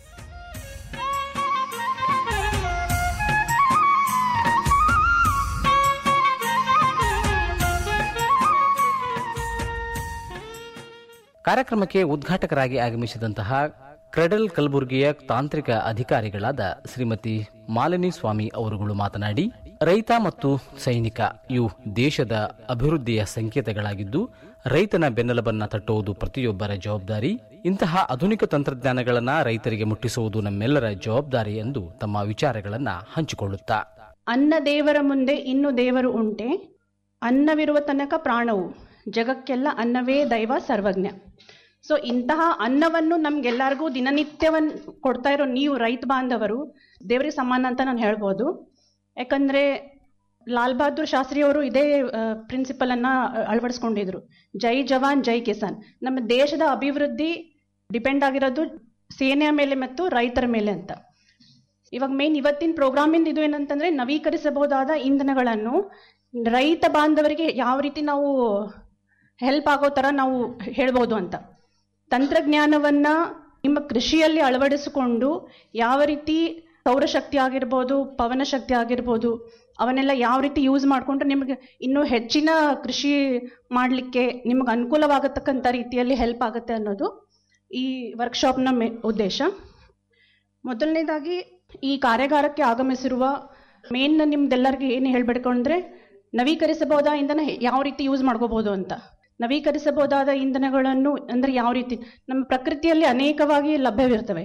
ಕಾರ್ಯಕ್ರಮಕ್ಕೆ ಉದ್ಘಾಟಕರಾಗಿ ಆಗಮಿಸಿದಂತಹ ಕ್ರೆಡಲ್ ಕಲಬುರಗಿಯ ತಾಂತ್ರಿಕ ಅಧಿಕಾರಿಗಳಾದ ಶ್ರೀಮತಿ ಮಾಲಿನಿ ಸ್ವಾಮಿ ಅವರುಗಳು ಮಾತನಾಡಿ ರೈತ ಮತ್ತು ಸೈನಿಕ ಇವು ದೇಶದ ಅಭಿವೃದ್ಧಿಯ ಸಂಕೇತಗಳಾಗಿದ್ದು ರೈತನ ಬೆನ್ನೆಲುಬನ್ನ ತಟ್ಟುವುದು ಪ್ರತಿಯೊಬ್ಬರ ಜವಾಬ್ದಾರಿ ಇಂತಹ ಆಧುನಿಕ ತಂತ್ರಜ್ಞಾನಗಳನ್ನ ರೈತರಿಗೆ ಮುಟ್ಟಿಸುವುದು ನಮ್ಮೆಲ್ಲರ ಜವಾಬ್ದಾರಿ ಎಂದು ತಮ್ಮ ವಿಚಾರಗಳನ್ನ ಹಂಚಿಕೊಳ್ಳುತ್ತಾ ಅನ್ನ ದೇವರ ಮುಂದೆ ಇನ್ನು ದೇವರು ಉಂಟೆ ಅನ್ನವಿರುವ ತನಕ ಪ್ರಾಣವು ಜಗಕ್ಕೆಲ್ಲ ಅನ್ನವೇ ದೈವ ಸರ್ವಜ್ಞ ಸೊ ಇಂತಹ ಅನ್ನವನ್ನು ನಮ್ಗೆಲ್ಲರಿಗೂ ದಿನನಿತ್ಯವನ್ ಕೊಡ್ತಾ ಇರೋ ನೀವು ರೈತ ಬಾಂಧವರು ದೇವರಿಗೆ ಸಮಾನ ಅಂತ ನಾನು ಹೇಳ್ಬೋದು ಯಾಕಂದ್ರೆ ಲಾಲ್ ಬಹದ್ದೂರ್ ಶಾಸ್ತ್ರಿ ಅವರು ಇದೇ ಪ್ರಿನ್ಸಿಪಲ್ ಅನ್ನ ಅಳವಡಿಸ್ಕೊಂಡಿದ್ರು ಜೈ ಜವಾನ್ ಜೈ ಕಿಸಾನ್ ನಮ್ಮ ದೇಶದ ಅಭಿವೃದ್ಧಿ ಡಿಪೆಂಡ್ ಆಗಿರೋದು ಸೇನೆಯ ಮೇಲೆ ಮತ್ತು ರೈತರ ಮೇಲೆ ಅಂತ ಇವಾಗ ಮೇನ್ ಇವತ್ತಿನ ಪ್ರೋಗ್ರಾಮಿಂದ ಇದು ಏನಂತಂದ್ರೆ ನವೀಕರಿಸಬಹುದಾದ ಇಂಧನಗಳನ್ನು ರೈತ ಬಾಂಧವರಿಗೆ ಯಾವ ರೀತಿ ನಾವು ಹೆಲ್ಪ್ ಆಗೋ ತರ ನಾವು ಹೇಳ್ಬೋದು ಅಂತ ತಂತ್ರಜ್ಞಾನವನ್ನ ನಿಮ್ಮ ಕೃಷಿಯಲ್ಲಿ ಅಳವಡಿಸಿಕೊಂಡು ಯಾವ ರೀತಿ ಸೌರಶಕ್ತಿ ಆಗಿರ್ಬೋದು ಪವನ ಶಕ್ತಿ ಆಗಿರ್ಬೋದು ಅವನ್ನೆಲ್ಲ ಯಾವ ರೀತಿ ಯೂಸ್ ಮಾಡಿಕೊಂಡ್ರೆ ನಿಮಗೆ ಇನ್ನೂ ಹೆಚ್ಚಿನ ಕೃಷಿ ಮಾಡಲಿಕ್ಕೆ ನಿಮಗೆ ಅನುಕೂಲವಾಗತಕ್ಕಂಥ ರೀತಿಯಲ್ಲಿ ಹೆಲ್ಪ್ ಆಗುತ್ತೆ ಅನ್ನೋದು ಈ ವರ್ಕ್ಶಾಪ್ನ ಮೇ ಉದ್ದೇಶ ಮೊದಲನೇದಾಗಿ ಈ ಕಾರ್ಯಾಗಾರಕ್ಕೆ ಆಗಮಿಸಿರುವ ಮೇನ್ ನಿಮ್ದೆಲ್ಲರಿಗೆ ಏನು ಹೇಳಬೇಕು ಅಂದರೆ ನವೀಕರಿಸಬಹುದಾದ ಇಂಧನ ಹೆ- ಯಾವ ರೀತಿ ಯೂಸ್ ಮಾಡ್ಕೋಬಹುದು ಅಂತ ನವೀಕರಿಸಬಹುದಾದ ಇಂಧನಗಳನ್ನು ಅಂದರೆ ಯಾವ ರೀತಿ ನಮ್ಮ ಪ್ರಕೃತಿಯಲ್ಲಿ ಅನೇಕವಾಗಿ ಲಭ್ಯವಿರ್ತವೆ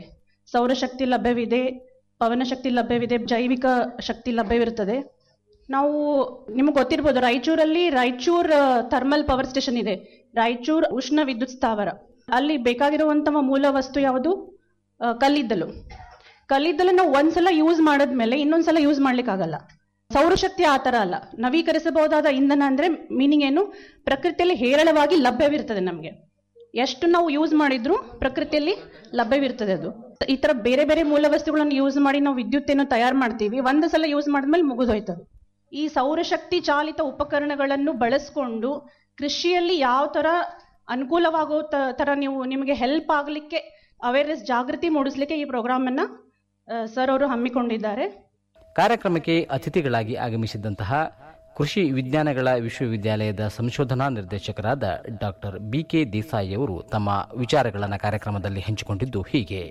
ಸೌರಶಕ್ತಿ ಲಭ್ಯವಿದೆ ಪವನ ಶಕ್ತಿ ಲಭ್ಯವಿದೆ ಜೈವಿಕ ಶಕ್ತಿ ಲಭ್ಯವಿರುತ್ತದೆ ನಾವು ನಿಮಗೆ ಗೊತ್ತಿರ್ಬೋದು ರಾಯಚೂರಲ್ಲಿ ರಾಯಚೂರ್ ಥರ್ಮಲ್ ಪವರ್ ಸ್ಟೇಷನ್ ಇದೆ ರಾಯಚೂರ್ ಉಷ್ಣ ವಿದ್ಯುತ್ ಸ್ಥಾವರ ಅಲ್ಲಿ ಬೇಕಾಗಿರುವಂತಹ ಮೂಲ ವಸ್ತು ಯಾವುದು ಆ, ಕಲ್ಲಿದ್ದಲು ಕಲ್ಲಿದ್ದಲು ನಾವು ಒಂದ್ಸಲ ಯೂಸ್ ಮಾಡಿದ್ಮೇಲೆ ಇನ್ನೊಂದ್ಸಲ ಯೂಸ್ ಮಾಡ್ಲಿಕ್ಕಾಗಲ್ಲ ಸೌರಶಕ್ತಿ ಆ ಥರ ಅಲ್ಲ ನವೀಕರಿಸಬಹುದಾದ ಇಂಧನ ಅಂದ್ರೆ ಮೀನಿಂಗ್ ಏನು ಪ್ರಕೃತಿಯಲ್ಲಿ ಹೇರಳವಾಗಿ ಲಭ್ಯವಿರ್ತದೆ ನಮಗೆ ಎಷ್ಟು ನಾವು ಯೂಸ್ ಮಾಡಿದ್ರು ಪ್ರಕೃತಿಯಲ್ಲಿ ಲಭ್ಯವಿರ್ತದೆ ಅದು ಈ ತರ ಬೇರೆ ಬೇರೆ ಮೂಲ ವಸ್ತುಗಳನ್ನು ಯೂಸ್ ಮಾಡಿ ನಾವು ವಿದ್ಯುತ್ ಏನು ತಯಾರು ಮಾಡ್ತೀವಿ ಒಂದು ಸಲ ಯೂಸ್ ಮಾಡಿದ್ಮೇಲೆ ಮುಗಿದೋಯ್ತದೆ ಈ ಸೌರಶಕ್ತಿ ಚಾಲಿತ ಉಪಕರಣಗಳನ್ನು ಬಳಸ್ಕೊಂಡು ಕೃಷಿಯಲ್ಲಿ ಯಾವ ತರ ಅನುಕೂಲವಾಗೋ ತ- ತರ ನೀವು ನಿಮಗೆ ಹೆಲ್ಪ್ ಆಗಲಿಕ್ಕೆ ಅವೇರ್ನೆಸ್ ಜಾಗೃತಿ ಮೂಡಿಸ್ಲಿಕ್ಕೆ ಈ ಪ್ರೋಗ್ರಾಮ್ ಅನ್ನ ಸರ್ ಅವರು ಹಮ್ಮಿಕೊಂಡಿದ್ದಾರೆ ಕಾರ್ಯಕ್ರಮಕ್ಕೆ ಅತಿಥಿಗಳಾಗಿ ಆಗಮಿಸಿದ್ದಂತಹ ಕೃಷಿ ವಿಜ್ಞಾನಗಳ ವಿಶ್ವವಿದ್ಯಾಲಯದ ಸಂಶೋಧನಾ ನಿರ್ದೇಶಕರಾದ ಡಾಕ್ಟರ್ ಬಿಕೆ ದೇಸಾಯಿ ಅವರು ತಮ್ಮ ವಿಚಾರಗಳನ್ನು ಕಾರ್ಯಕ್ರಮದಲ್ಲಿ ಹಂಚಿಕೊಂಡಿದ್ದು ಹೀಗೆ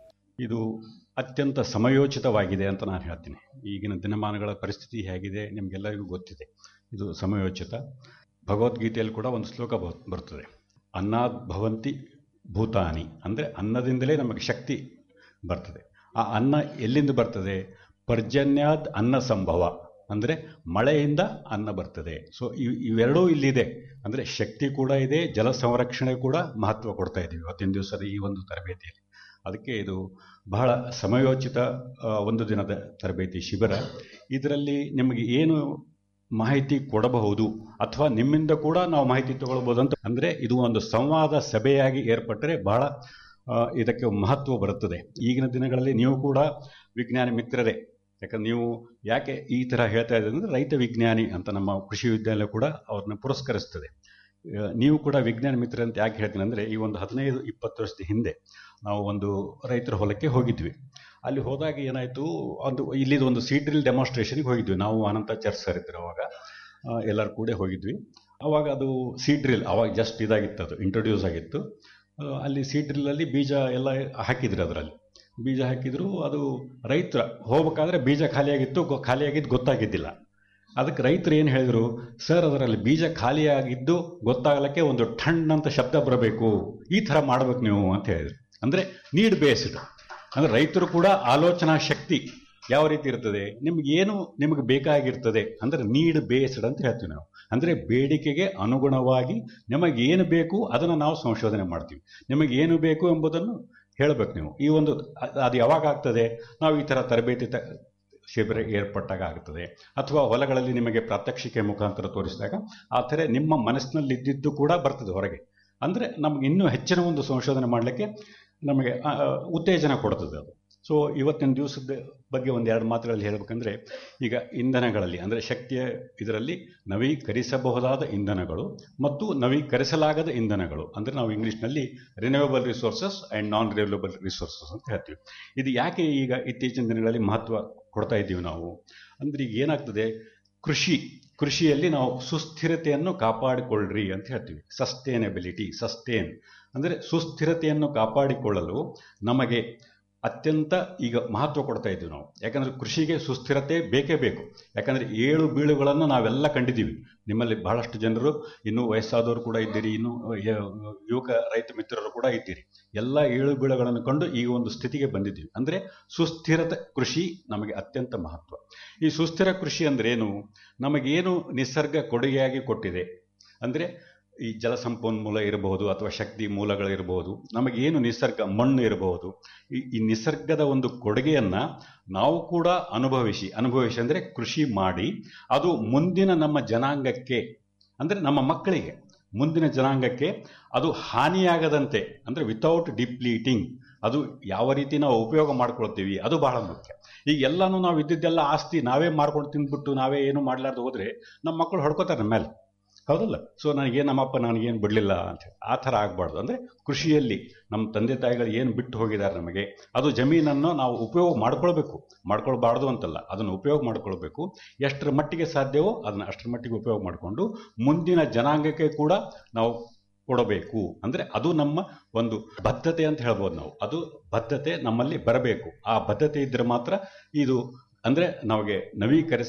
ಇದು ಅತ್ಯಂತ ಸಮಯೋಚಿತವಾಗಿದೆ ಅಂತ ನಾನು ಹೇಳ್ತೀನಿ ಈಗಿನ ದಿನಮಾನಗಳ ಪರಿಸ್ಥಿತಿ ಹೇಗಿದೆ ನಿಮಗೆಲ್ಲರಿಗೂ ಗೊತ್ತಿದೆ ಇದು ಸಮಯೋಚಿತ ಭಗವದ್ಗೀತೆಯಲ್ಲಿ ಕೂಡ ಒಂದು ಶ್ಲೋಕ ಬ- ಬರ್ತದೆ ಅನ್ನದ್ ಭವಂತಿ ಭೂತಾನಿ ಅಂದರೆ ಅನ್ನದಿಂದಲೇ ನಮಗೆ ಶಕ್ತಿ ಬರ್ತದೆ ಆ ಅನ್ನ ಎಲ್ಲಿಂದ ಬರ್ತದೆ ಪರ್ಜನ್ಯಾದ್ ಅನ್ನ ಸಂಭವ ಅಂದರೆ ಮಳೆಯಿಂದ ಅನ್ನ ಬರ್ತದೆ ಸೊ ಇವ್ ಇವೆರಡೂ ಇಲ್ಲಿದೆ ಅಂದರೆ ಶಕ್ತಿ ಕೂಡ ಇದೆ ಜಲ ಸಂರಕ್ಷಣೆ ಕೂಡ ಮಹತ್ವ ಕೊಡ್ತಾ ಇದ್ದೀವಿ ಇವತ್ತಿನ ದಿವಸದ ಈ ಒಂದು ತರಬೇತಿಯಲ್ಲಿ ಅದಕ್ಕೆ ಇದು ಬಹಳ ಸಮಯೋಚಿತ ಆ, ಒಂದು ದಿನದ ತರಬೇತಿ ಶಿಬಿರ ಇದರಲ್ಲಿ ನಿಮಗೆ ಏನು ಮಾಹಿತಿ ಕೊಡಬಹುದು ಅಥವಾ ನಿಮ್ಮಿಂದ ಕೂಡ ನಾವು ಮಾಹಿತಿ ತಗೊಳ್ಬೋದು ಅಂತ ಅಂದರೆ ಇದು ಒಂದು ಸಂವಾದ ಸಭೆಯಾಗಿ ಏರ್ಪಟ್ಟರೆ ಬಹಳ ಆ, ಇದಕ್ಕೆ ಮಹತ್ವ ಬರುತ್ತದೆ ಈಗಿನ ದಿನಗಳಲ್ಲಿ ನೀವು ಕೂಡ ವಿಜ್ಞಾನಿ ಮಿತ್ರರೇ ಯಾಕಂದ್ರೆ ನೀವು ಯಾಕೆ ಈ ಥರ ಹೇಳ್ತಾ ಇದ್ದೀರಿ ಅಂದರೆ ರೈತ ವಿಜ್ಞಾನಿ ಅಂತ ನಮ್ಮ ಕೃಷಿ ವಿದ್ಯಾಲಯ ಕೂಡ ಅವ್ರನ್ನ ಪುರಸ್ಕರಿಸ್ತದೆ ಆ, ನೀವು ಕೂಡ ವಿಜ್ಞಾನ ಮಿತ್ರ ಅಂತ ಯಾಕೆ ಹೇಳ್ತೀನಿ ಅಂದರೆ ಈ ಒಂದು ಹದಿನೈದು ಇಪ್ಪತ್ತು ವರ್ಷದ ಹಿಂದೆ ನಾವು ಒಂದು ರೈತರ ಹೊಲಕ್ಕೆ ಹೋಗಿದ್ವಿ ಅಲ್ಲಿ ಹೋದಾಗ ಏನಾಯಿತು ಒಂದು ಇಲ್ಲಿದು ಒಂದು ಸೀಡ್ರಿಲ್ ಡೆಮಾನ್ಸ್ಟ್ರೇಷನ್ಗೆ ಹೋಗಿದ್ವಿ ನಾವು ಅನಂತ ಚರ್ಚ್ ಸರ್ ಇದ್ರು ಅವಾಗ ಆ, ಎಲ್ಲರೂ ಕೂಡ ಹೋಗಿದ್ವಿ ಅವಾಗ ಅದು ಸೀಡ್ರಿಲ್ ಅವಾಗ ಜಸ್ಟ್ ಇದಾಗಿತ್ತು ಅದು ಇಂಟ್ರೊಡ್ಯೂಸ್ ಆಗಿತ್ತು ಆ, ಅಲ್ಲಿ ಸೀಡ್ರಿಲ್ಲಲ್ಲಿ ಬೀಜ ಎಲ್ಲ ಹಾಕಿದ್ರು ಅದರಲ್ಲಿ ಬೀಜ ಹಾಕಿದ್ರು ಅದು ರೈತರ ಹೋಗ್ಬೇಕಾದ್ರೆ ಬೀಜ ಖಾಲಿಯಾಗಿತ್ತು ಗೊ- ಖಾಲಿಯಾಗಿದ್ದು ಗೊತ್ತಾಗಿದ್ದಿಲ್ಲ ಅದಕ್ಕೆ ರೈತರು ಏನು ಹೇಳಿದರು ಸರ್ ಅದರಲ್ಲಿ ಬೀಜ ಖಾಲಿಯಾಗಿದ್ದು ಗೊತ್ತಾಗಲಿಕ್ಕೆ ಒಂದು ಠಣ್ ಅಂತ ಶಬ್ದ ಬರಬೇಕು ಈ ಥರ ಮಾಡ್ಬೇಕು ನೀವು ಅಂತ ಹೇಳಿದ್ರು ಅಂದರೆ ನೀಡ್ ಬೇಸ್ಡ್ ಅಂದರೆ ರೈತರು ಕೂಡ ಆಲೋಚನಾ ಶಕ್ತಿ ಯಾವ ರೀತಿ ಇರ್ತದೆ ನಿಮ್ಗೆ ಏನು ನಿಮಗೆ ಬೇಕಾಗಿರ್ತದೆ ಅಂದರೆ ನೀಡ್ ಬೇಸ್ಡ್ ಅಂತ ಹೇಳ್ತೀವಿ ನಾವು ಅಂದರೆ ಬೇಡಿಕೆಗೆ ಅನುಗುಣವಾಗಿ ನಿಮಗೆ ಏನು ಬೇಕು ಅದನ್ನು ನಾವು ಸಂಶೋಧನೆ ಮಾಡ್ತೀವಿ ನಿಮಗೆ ಏನು ಬೇಕು ಎಂಬುದನ್ನು ಹೇಳಬೇಕು ನೀವು ಈ ಒಂದು ಅ- ಅದು ಯಾವಾಗ ಆಗ್ತದೆ ನಾವು ಈ ಥರ ತರಬೇತಿ ತ ಶಿಬಿರ ಏರ್ಪಟ್ಟಾಗ ಆಗ್ತದೆ ಅಥವಾ ಹೊಲಗಳಲ್ಲಿ ನಿಮಗೆ ಪ್ರಾತ್ಯಕ್ಷಿಕೆ ಮುಖಾಂತರ ತೋರಿಸಿದಾಗ ಆ ಥರ ನಿಮ್ಮ ಮನಸ್ಸಿನಲ್ಲಿ ಇದ್ದಿದ್ದು ಕೂಡ ಬರ್ತದೆ ಹೊರಗೆ ಅಂದರೆ ನಮ್ಗೆ ಇನ್ನೂ ಹೆಚ್ಚಿನ ಒಂದು ಸಂಶೋಧನೆ ಮಾಡಲಿಕ್ಕೆ ನಮಗೆ ಆ, ಆ, ಉತ್ತೇಜನ ಕೊಡ್ತದೆ ಅದು ಸೊ ಇವತ್ತಿನ ದಿವಸದ ಬಗ್ಗೆ ಒಂದು ಎರಡು ಮಾತುಗಳಲ್ಲಿ ಹೇಳಬೇಕಂದ್ರೆ ಈಗ ಇಂಧನಗಳಲ್ಲಿ ಅಂದರೆ ಶಕ್ತಿಯ ಇದರಲ್ಲಿ ನವೀಕರಿಸಬಹುದಾದ ಇಂಧನಗಳು ಮತ್ತು ನವೀಕರಿಸಲಾಗದ ಇಂಧನಗಳು ಅಂದರೆ ನಾವು ಇಂಗ್ಲೀಷ್ನಲ್ಲಿ renewable resources and non renewable resources ಅಂತ ಹೇಳ್ತೀವಿ ಇದು ಯಾಕೆ ಈಗ ಇತ್ತೀಚಿನ ದಿನಗಳಲ್ಲಿ ಮಹತ್ವ ಕೊಡ್ತಾ ಇದ್ದೀವಿ ನಾವು ಅಂದರೆ ಈಗ ಏನಾಗ್ತದೆ ಕೃಷಿ ಕೃಷಿಯಲ್ಲಿ ನಾವು ಸುಸ್ಥಿರತೆಯನ್ನು ಕಾಪಾಡಿಕೊಳ್ಳ್ರಿ ಅಂತ ಹೇಳ್ತೀವಿ ಸಸ್ಟೇನೆಬಿಲಿಟಿ ಸಸ್ಟೇನ್ ಅಂದರೆ ಸುಸ್ಥಿರತೆಯನ್ನು ಕಾಪಾಡಿಕೊಳ್ಳಲು ನಮಗೆ ಅತ್ಯಂತ ಈಗ ಮಹತ್ವ ಕೊಡ್ತಾ ಇದ್ದೀವಿ ನಾವು ಯಾಕಂದರೆ ಕೃಷಿಗೆ ಸುಸ್ಥಿರತೆ ಬೇಕೇ ಬೇಕು ಯಾಕಂದರೆ ಏಳು ಬೀಳುಗಳನ್ನು ನಾವೆಲ್ಲ ಕಂಡಿದ್ದೀವಿ ನಿಮ್ಮಲ್ಲಿ ಬಹಳಷ್ಟು ಜನರು ಇನ್ನೂ ವಯಸ್ಸಾದವರು ಕೂಡ ಇದ್ದೀರಿ ಇನ್ನೂ ಯ- ಯುವಕ ರೈತ ಮಿತ್ರರು ಕೂಡ ಇದ್ದೀರಿ ಎಲ್ಲ ಏಳು ಬೀಳುಗಳನ್ನು ಕಂಡು ಈ ಒಂದು ಸ್ಥಿತಿಗೆ ಬಂದಿದ್ದೀವಿ ಅಂದರೆ ಸುಸ್ಥಿರತೆ ಕೃಷಿ ನಮಗೆ ಅತ್ಯಂತ ಮಹತ್ವ ಈ ಸುಸ್ಥಿರ ಕೃಷಿ ಅಂದ್ರೆ ಏನು ನಮಗೇನು ನಿಸರ್ಗ ಕೊಡುಗೆಯಾಗಿ ಕೊಟ್ಟಿದೆ ಅಂದರೆ ಈ ಜಲ ಸಂಪನ್ಮೂಲ ಇರಬಹುದು ಅಥವಾ ಶಕ್ತಿ ಮೂಲಗಳಿರಬಹುದು ನಮಗೇನು ನಿಸರ್ಗ ಮಣ್ಣು ಇರಬಹುದು ಈ ಈ ನಿಸರ್ಗದ ಒಂದು ಕೊಡುಗೆಯನ್ನ ನಾವು ಕೂಡ ಅನುಭವಿಸಿ ಅನುಭವಿಸಿ ಅಂದರೆ ಕೃಷಿ ಮಾಡಿ ಅದು ಮುಂದಿನ ನಮ್ಮ ಜನಾಂಗಕ್ಕೆ ಅಂದರೆ ನಮ್ಮ ಮಕ್ಕಳಿಗೆ ಮುಂದಿನ ಜನಾಂಗಕ್ಕೆ ಅದು ಹಾನಿಯಾಗದಂತೆ ಅಂದರೆ ವಿತೌಟ್ ಡಿಪ್ಲೀಟಿಂಗ್ ಅದು ಯಾವ ರೀತಿ ನಾವು ಉಪಯೋಗ ಮಾಡ್ಕೊಳ್ತೀವಿ ಅದು ಬಹಳ ಮುಖ್ಯ ಈಗ ಎಲ್ಲನೂ ನಾವು ಇದ್ದಿದ್ದೆಲ್ಲ ಆಸ್ತಿ ನಾವೇ ಮಾಡ್ಕೊಂಡು ತಿಂದ್ಬಿಟ್ಟು ನಾವೇ ಏನು ಮಾಡ್ಲಾರ್ದು ಹೋದ್ರೆ ನಮ್ಮ ಮಕ್ಕಳು ಹೊಡ್ಕೋತಾರೆ ನಮ್ಮ ಮೇಲೆ ಹೌದಲ್ಲ ಸೊ ನನಗೇನು ನಮ್ಮಪ್ಪ ನನಗೇನು ಬಿಡಲಿಲ್ಲ ಅಂತ ಆ ಥರ ಆಗಬಾರ್ದು ಅಂದರೆ ಕೃಷಿಯಲ್ಲಿ ನಮ್ಮ ತಂದೆ ತಾಯಿಗಳು ಏನು ಬಿಟ್ಟು ಹೋಗಿದ್ದಾರೆ ನಮಗೆ ಅದು ಜಮೀನನ್ನು ನಾವು ಉಪಯೋಗ ಮಾಡ್ಕೊಳ್ಬೇಕು ಮಾಡ್ಕೊಳ್ಬಾರ್ದು ಅಂತಲ್ಲ ಅದನ್ನು ಉಪಯೋಗ ಮಾಡ್ಕೊಳ್ಬೇಕು ಎಷ್ಟರ ಮಟ್ಟಿಗೆ ಸಾಧ್ಯವೋ ಅದನ್ನು ಅಷ್ಟರ ಮಟ್ಟಿಗೆ ಉಪಯೋಗ ಮಾಡಿಕೊಂಡು ಮುಂದಿನ ಜನಾಂಗಕ್ಕೆ ಕೂಡ ನಾವು ಕೊಡಬೇಕು ಅಂದರೆ ಅದು ನಮ್ಮ ಒಂದು ಬದ್ಧತೆ ಅಂತ ಹೇಳ್ಬೋದು ನಾವು ಅದು ಬದ್ಧತೆ ನಮ್ಮಲ್ಲಿ ಬರಬೇಕು ಆ ಬದ್ಧತೆ ಇದ್ದರೆ ಮಾತ್ರ ಇದು ಅಂದರೆ ನಮಗೆ ನವೀಕರಿಸ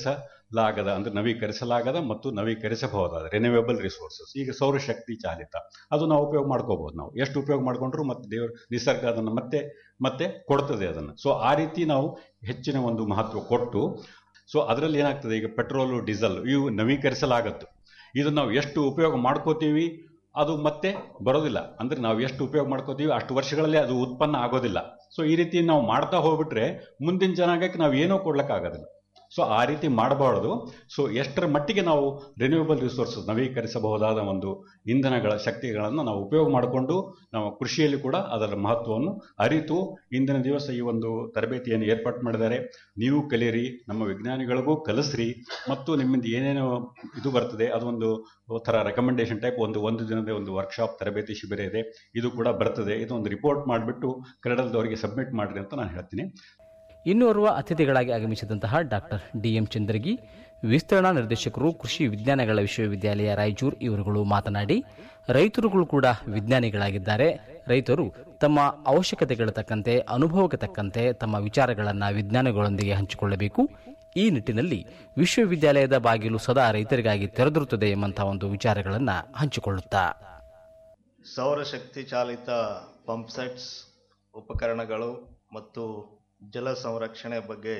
ಲಾಗದ ಅಂದರೆ ನವೀಕರಿಸಲಾಗದ ಮತ್ತು ನವೀಕರಿಸಬಹುದಾದ ರಿನ್ಯೂವೇಬಲ್ ರಿಸೋರ್ಸಸ್ ಈಗ ಸೌರಶಕ್ತಿ ಚಾಲಿತ ಅದು ನಾವು ಉಪಯೋಗ ಮಾಡ್ಕೋಬಹುದು ನಾವು ಎಷ್ಟು ಉಪಯೋಗ ಮಾಡ್ಕೊಂಡ್ರು ಮತ್ತೆ ದೇವ್ರ ನಿಸರ್ಗ ಅದನ್ನು ಮತ್ತೆ ಮತ್ತೆ ಕೊಡ್ತದೆ ಅದನ್ನು ಸೊ ಆ ರೀತಿ ನಾವು ಹೆಚ್ಚಿನ ಒಂದು ಮಹತ್ವ ಕೊಟ್ಟು ಸೊ ಅದರಲ್ಲಿ ಏನಾಗ್ತದೆ ಈಗ ಪೆಟ್ರೋಲು ಡೀಸೆಲ್ ಇವು ನವೀಕರಿಸಲಾಗದ್ದು ಇದನ್ನು ನಾವು ಎಷ್ಟು ಉಪಯೋಗ ಮಾಡ್ಕೋತೀವಿ ಅದು ಮತ್ತೆ ಬರೋದಿಲ್ಲ ಅಂದ್ರೆ ನಾವು ಎಷ್ಟು ಉಪಯೋಗ ಮಾಡ್ಕೋತೀವಿ ಅಷ್ಟು ವರ್ಷಗಳಲ್ಲಿ ಅದು ಉತ್ಪನ್ನ ಆಗೋದಿಲ್ಲ ಸೊ ಈ ರೀತಿ ನಾವು ಮಾಡ್ತಾ ಹೋಗ್ಬಿಟ್ರೆ ಮುಂದಿನ ಜನಾಂಗಕ್ಕೆ ನಾವು ಏನೂ ಕೊಡ್ಲಿಕ್ಕಾಗೋದಿಲ್ಲ ಸೊ ಆ ರೀತಿ ಮಾಡಬಾರ್ದು ಸೊ ಎಷ್ಟರ ಮಟ್ಟಿಗೆ ನಾವು ರಿನ್ಯೂವಬಲ್ ರಿಸೋರ್ಸಸ್ ನವೀಕರಿಸಬಹುದಾದ ಒಂದು ಇಂಧನಗಳ ಶಕ್ತಿಗಳನ್ನು ನಾವು ಉಪಯೋಗ ಮಾಡಿಕೊಂಡು ನಾವು ಕೃಷಿಯಲ್ಲಿ ಕೂಡ ಅದರ ಮಹತ್ವವನ್ನು ಅರಿತು ಇಂದಿನ ದಿವಸ ಈ ಒಂದು ತರಬೇತಿಯನ್ನು ಏರ್ಪಾటు ಮಾಡಿದ್ದಾರೆ ನೀವು ಕಲೀರಿ ನಮ್ಮ ವಿಜ್ಞಾನಿಗಳಿಗೂ ಕಲಿಸ್ರಿ ಮತ್ತು ನಿಮ್ಮಿಂದ ಏನೇನು ಇದು ಬರ್ತದೆ ಅದೊಂದು ಥರ ರೆಕಮೆಂಡೇಶನ್ ಟೈಪ್ ಒಂದು ಒಂದು ದಿನದ ಒಂದು ವರ್ಕ್ಶಾಪ್ ತರಬೇತಿ ಶಿಬಿರ ಇದೆ ಇದು ಕೂಡ ಬರ್ತದೆ ಇದು ಒಂದು ರಿಪೋರ್ಟ್ ಮಾಡಿಬಿಟ್ಟು ಕನ್ನಡದವರಿಗೆ ಸಬ್ಮಿಟ್ ಮಾಡಿರಿ ಅಂತ ನಾನು ಹೇಳ್ತೀನಿ ಇನ್ನೋರ್ವ ಅತಿಥಿಗಳಾಗಿ ಆಗಮಿಸಿದಂತಹ ಡಾಕ್ಟರ್ ಡಿಎಂ ಚಂದ್ರಗಿ ವಿಸ್ತರಣಾ ನಿರ್ದೇಶಕರು ಕೃಷಿ ವಿಜ್ಞಾನಗಳ ವಿಶ್ವವಿದ್ಯಾಲಯ ರಾಯಚೂರು ಇವರುಗಳು ಮಾತನಾಡಿ ರೈತರುಗಳು ಕೂಡ ವಿಜ್ಞಾನಿಗಳಾಗಿದ್ದಾರೆ ರೈತರು ತಮ್ಮ ಅವಶ್ಯಕತೆಗಳ ತಕ್ಕಂತೆ ಅನುಭವಕ್ಕೆ ತಕ್ಕಂತೆ ತಮ್ಮ ವಿಚಾರಗಳನ್ನು ವಿಜ್ಞಾನಿಗಳೊಂದಿಗೆ ಹಂಚಿಕೊಳ್ಳಬೇಕು ಈ ನಿಟ್ಟಿನಲ್ಲಿ ವಿಶ್ವವಿದ್ಯಾಲಯದ ಬಾಗಿಲು ಸದಾ ರೈತರಿಗಾಗಿ ತೆರೆದಿರುತ್ತದೆ ಎಂಬಂತಹ ಒಂದು ವಿಚಾರಗಳನ್ನು ಹಂಚಿಕೊಳ್ಳುತ್ತಾ ಸೌರಶಕ್ತಿ ಚಾಲಿತ ಪಂಪ್ ಸೆಟ್ಸ್ ಉಪಕರಣಗಳು ಮತ್ತು ಜಲ ಸಂರಕ್ಷಣೆ ಬಗ್ಗೆ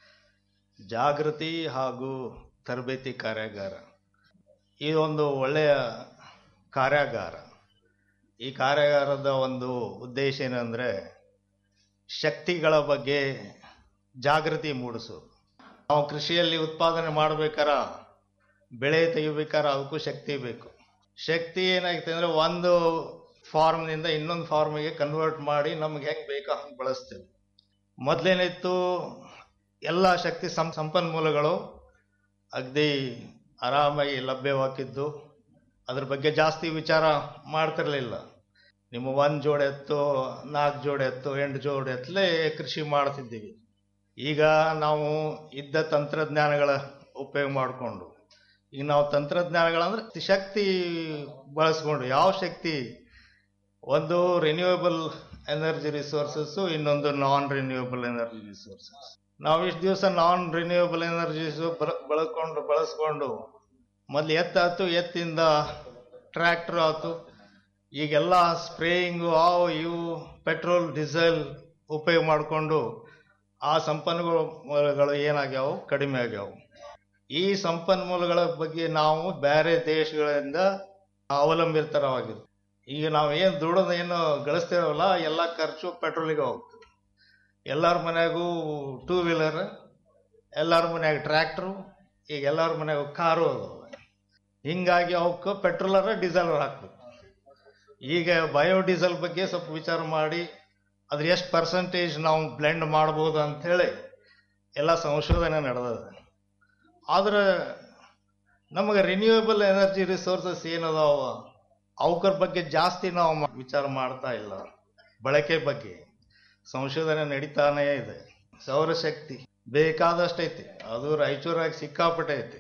ಜಾಗೃತಿ ಹಾಗೂ ತರಬೇತಿ ಕಾರ್ಯಾಗಾರ ಇದೊಂದು ಒಳ್ಳೆಯ ಕಾರ್ಯಾಗಾರ ಈ ಕಾರ್ಯಾಗಾರದ ಒಂದು ಉದ್ದೇಶ ಏನಂದರೆ ಶಕ್ತಿಗಳ ಬಗ್ಗೆ ಜಾಗೃತಿ ಮೂಡಿಸೋದು ನಾವು ಕೃಷಿಯಲ್ಲಿ ಉತ್ಪಾದನೆ ಮಾಡಬೇಕಾರ ಬೆಳೆ ತೆಗಿಬೇಕಾರ ಅದಕ್ಕೂ ಶಕ್ತಿ ಬೇಕು ಶಕ್ತಿ ಏನಾಗುತ್ತೆ ಅಂದರೆ ಒಂದು ಫಾರ್ಮ್ನಿಂದ ಇನ್ನೊಂದು ಫಾರ್ಮಿಗೆ ಕನ್ವರ್ಟ್ ಮಾಡಿ ನಮ್ಗೆ ಹೆಂಗೆ ಬೇಕೋ ಹಂಗೆ ಬಳಸ್ತೀವಿ ಮೊದಲೇನಿತ್ತು ಎಲ್ಲ ಶಕ್ತಿ ಸಂ ಸಂಪನ್ಮೂಲಗಳು ಅಗದಿ ಆರಾಮಾಗಿ ಲಭ್ಯವಾಗಿದ್ದು ಅದ್ರ ಬಗ್ಗೆ ಜಾಸ್ತಿ ವಿಚಾರ ಮಾಡ್ತಿರ್ಲಿಲ್ಲ ನಿಮ್ಮ ಒಂದು ಜೋಡಿ ಎತ್ತು ನಾಲ್ಕು ಜೋಡಿ ಎತ್ತು ಎಂಟು ಜೋಡಿ ಎತ್ತಲೇ ಕೃಷಿ ಮಾಡ್ತಿದ್ದೀವಿ ಈಗ ನಾವು ಇದ್ದ ತಂತ್ರಜ್ಞಾನಗಳ ಉಪಯೋಗ ಮಾಡಿಕೊಂಡು ಈಗ ನಾವು ತಂತ್ರಜ್ಞಾನಗಳಂದ್ರೆ ಶಕ್ತಿ ಬಳಸ್ಕೊಂಡು ಯಾವ ಶಕ್ತಿ ಒಂದು ರಿನ್ಯೂಯಬಲ್ ಎನರ್ಜಿ ರಿಸೋರ್ಸಸ್ಸು ಇನ್ನೊಂದು ನಾನ್ ರಿನ್ಯೂಯಬಲ್ ಎನರ್ಜಿ ರಿಸೋರ್ಸಸ್ ನಾವು ಇಷ್ಟು ದಿವಸ ನಾನ್ ರಿನ್ಯೂಯಬಲ್ ಎನರ್ಜಿಸ್ ಬಳಕೊಂಡು ಬಳಸ್ಕೊಂಡು ಮೊದಲು ಎತ್ತಾಯ್ತು ಎತ್ತಿಂದ ಟ್ರ್ಯಾಕ್ಟರ್ ಆಯ್ತು ಈಗೆಲ್ಲ ಸ್ಪ್ರೇಯಿಂಗು ಅವು ಇವು ಪೆಟ್ರೋಲ್ ಡೀಸೆಲ್ ಉಪಯೋಗ ಮಾಡಿಕೊಂಡು ಆ ಸಂಪನ್ಮೂಲಗಳು ಏನಾಗ್ಯಾವು ಕಡಿಮೆ ಆಗ್ಯಾವು ಈ ಸಂಪನ್ಮೂಲಗಳ ಬಗ್ಗೆ ನಾವು ಬೇರೆ ದೇಶಗಳಿಂದ ಅವಲಂಬಿತರವಾಗಿದ್ದು ಈಗ ನಾವು ಏನು ದುಡಿದು ಏನು ಗಳಿಸ್ತೇವಲ್ಲ ಎಲ್ಲ ಖರ್ಚು ಪೆಟ್ರೋಲಿಗೆ ಹೋಗ್ತದೆ ಎಲ್ಲರ ಮನೆಯಾಗೂ ಟೂ ವೀಲರ್ ಎಲ್ಲರ ಮನ್ಯಾಗ ಟ್ರ್ಯಾಕ್ಟ್ರು ಈಗ ಎಲ್ಲರ ಮನ್ಯಾಗ ಕಾರು ಅದಾವ ಹಿಂಗಾಗಿ ಅವಕ್ಕೆ ಪೆಟ್ರೋಲರ ಡೀಸೆಲ್ ಹಾಕ್ಬೇಕು ಈಗ ಬಯೋಡೀಸೆಲ್ ಬಗ್ಗೆ ಸ್ವಲ್ಪ ವಿಚಾರ ಮಾಡಿ ಅದ್ರ ಎಷ್ಟು ಪರ್ಸೆಂಟೇಜ್ ನಾವು ಬ್ಲೆಂಡ್ ಮಾಡ್ಬೋದು ಅಂಥೇಳಿ ಎಲ್ಲ ಸಂಶೋಧನೆ ನಡೆದದ ಆದ್ರೆ ನಮಗೆ ರಿನ್ಯೂಯಬಲ್ ಎನರ್ಜಿ ರಿಸೋರ್ಸಸ್ ಏನದಾವ ಅವಕರ ಬಗ್ಗೆ ಜಾಸ್ತಿ ನಾವು ಮ- ವಿಚಾರ ಮಾಡ್ತಾ ಇಲ್ಲ ಬಳಕೆ ಬಗ್ಗೆ ಸಂಶೋಧನೆ ನಡೀತಾನೇ ಇದೆ ಸೌರಶಕ್ತಿ ಬೇಕಾದಷ್ಟು ಐತಿ ಅದು ರಾಯಚೂರಾಗ ಸಿಕ್ಕಾಪಟ್ಟೆ ಐತಿ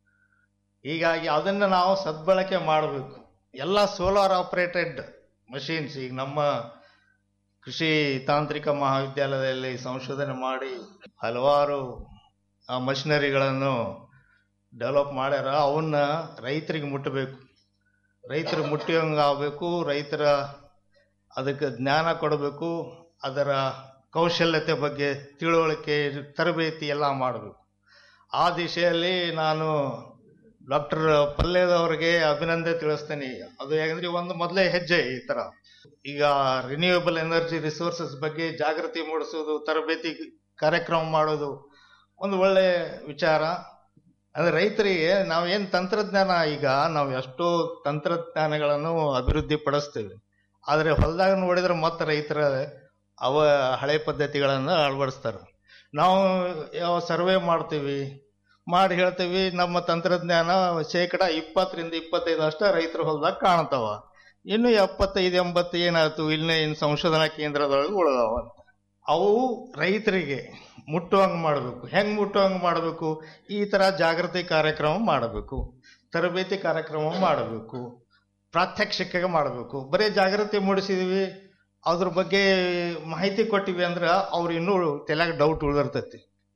ಹೀಗಾಗಿ ಅದನ್ನು ನಾವು ಸದ್ಬಳಕೆ ಮಾಡಬೇಕು ಎಲ್ಲ ಸೋಲಾರ್ ಆಪರೇಟೆಡ್ ಮಷೀನ್ಸ್ ಈಗ ನಮ್ಮ ಕೃಷಿ ತಾಂತ್ರಿಕ ಮಹಾವಿದ್ಯಾಲಯದಲ್ಲಿ ಸಂಶೋಧನೆ ಮಾಡಿ ಹಲವಾರು ಮಷಿನರಿಗಳನ್ನು ಡೆವಲಪ್ ಮಾಡ್ಯಾರ ಅವನ್ನ ರೈತರಿಗೆ ಮುಟ್ಟಬೇಕು ರೈತರಿಗೆ ಮುಟ್ಟಿಯೋಂಗೆ ಆಗಬೇಕು ರೈತರ ಅದಕ್ಕೆ ಜ್ಞಾನ ಕೊಡಬೇಕು ಅದರ ಕೌಶಲ್ಯತೆ ಬಗ್ಗೆ ತಿಳುವಳಿಕೆ ತರಬೇತಿ ಎಲ್ಲ ಮಾಡಬೇಕು ಆ ದಿಶೆಯಲ್ಲಿ ನಾನು ಡಾಕ್ಟರ್ ಪಲ್ಯದವರಿಗೆ ಅಭಿನಂದನೆ ತಿಳಿಸ್ತೇನೆ ಅದು ಯಾಕಂದ್ರೆ ಒಂದು ಮೊದಲೇ ಹೆಜ್ಜೆ ಈ ಥರ ಈಗ ರಿನ್ಯೂಯಬಲ್ ಎನರ್ಜಿ ರಿಸೋರ್ಸಸ್ ಬಗ್ಗೆ ಜಾಗೃತಿ ಮೂಡಿಸೋದು ತರಬೇತಿ ಕಾರ್ಯಕ್ರಮ ಮಾಡೋದು ಒಂದು ಒಳ್ಳೆ ವಿಚಾರ ಅಂದ್ರೆ ರೈತರಿಗೆ ನಾವೇನು ತಂತ್ರಜ್ಞಾನ ಈಗ ನಾವು ಎಷ್ಟೋ ತಂತ್ರಜ್ಞಾನಗಳನ್ನು ಅಭಿವೃದ್ಧಿ ಪಡಿಸ್ತೇವೆ ಆದರೆ ಹೊಲದಾಗ ನೋಡಿದ್ರೆ ಮತ್ತೆ ರೈತರ ಅವ ಹಳೆ ಪದ್ಧತಿಗಳನ್ನು ಅಳವಡಿಸ್ತಾರೆ ನಾವು ಯಾವ ಸರ್ವೆ ಮಾಡ್ತೀವಿ ಮಾಡಿ ಹೇಳ್ತೀವಿ ನಮ್ಮ ತಂತ್ರಜ್ಞಾನ ಶೇಕಡ ಇಪ್ಪತ್ತರಿಂದ ಇಪ್ಪತ್ತೈದು ಅಷ್ಟ ರೈತರ ಹೊಲದಾಗ ಕಾಣ್ತಾವ ಇನ್ನು ಎಪ್ಪತ್ತೈದು ಎಂಬತ್ತು ಏನಾಯ್ತು ಇಲ್ಲೇ ಇನ್ನು ಸಂಶೋಧನಾ ಕೇಂದ್ರದೊಳಗೆ ಉಳಿದಾವ ಅಂತ ಅವು ರೈತರಿಗೆ ಮುಟ್ಟುವಂಗೆ ಮಾಡಬೇಕು ಹೆಂಗೆ ಮುಟ್ಟುವಂಗೆ ಮಾಡಬೇಕು ಈ ಥರ ಜಾಗೃತಿ ಕಾರ್ಯಕ್ರಮ ಮಾಡಬೇಕು ತರಬೇತಿ ಕಾರ್ಯಕ್ರಮ ಮಾಡಬೇಕು ಪ್ರಾತ್ಯಕ್ಷಿಕೆ ಮಾಡಬೇಕು ಬರೀ ಜಾಗೃತಿ ಮೂಡಿಸಿದ್ವಿ ಅದ್ರ ಬಗ್ಗೆ ಮಾಹಿತಿ ಕೊಟ್ಟಿವಿ ಅಂದ್ರೆ ಅವ್ರು ಇನ್ನೂ ತಲೆಯಾಗ ಡೌಟ್ ಉಳಿದಿರ್ತೈತಿ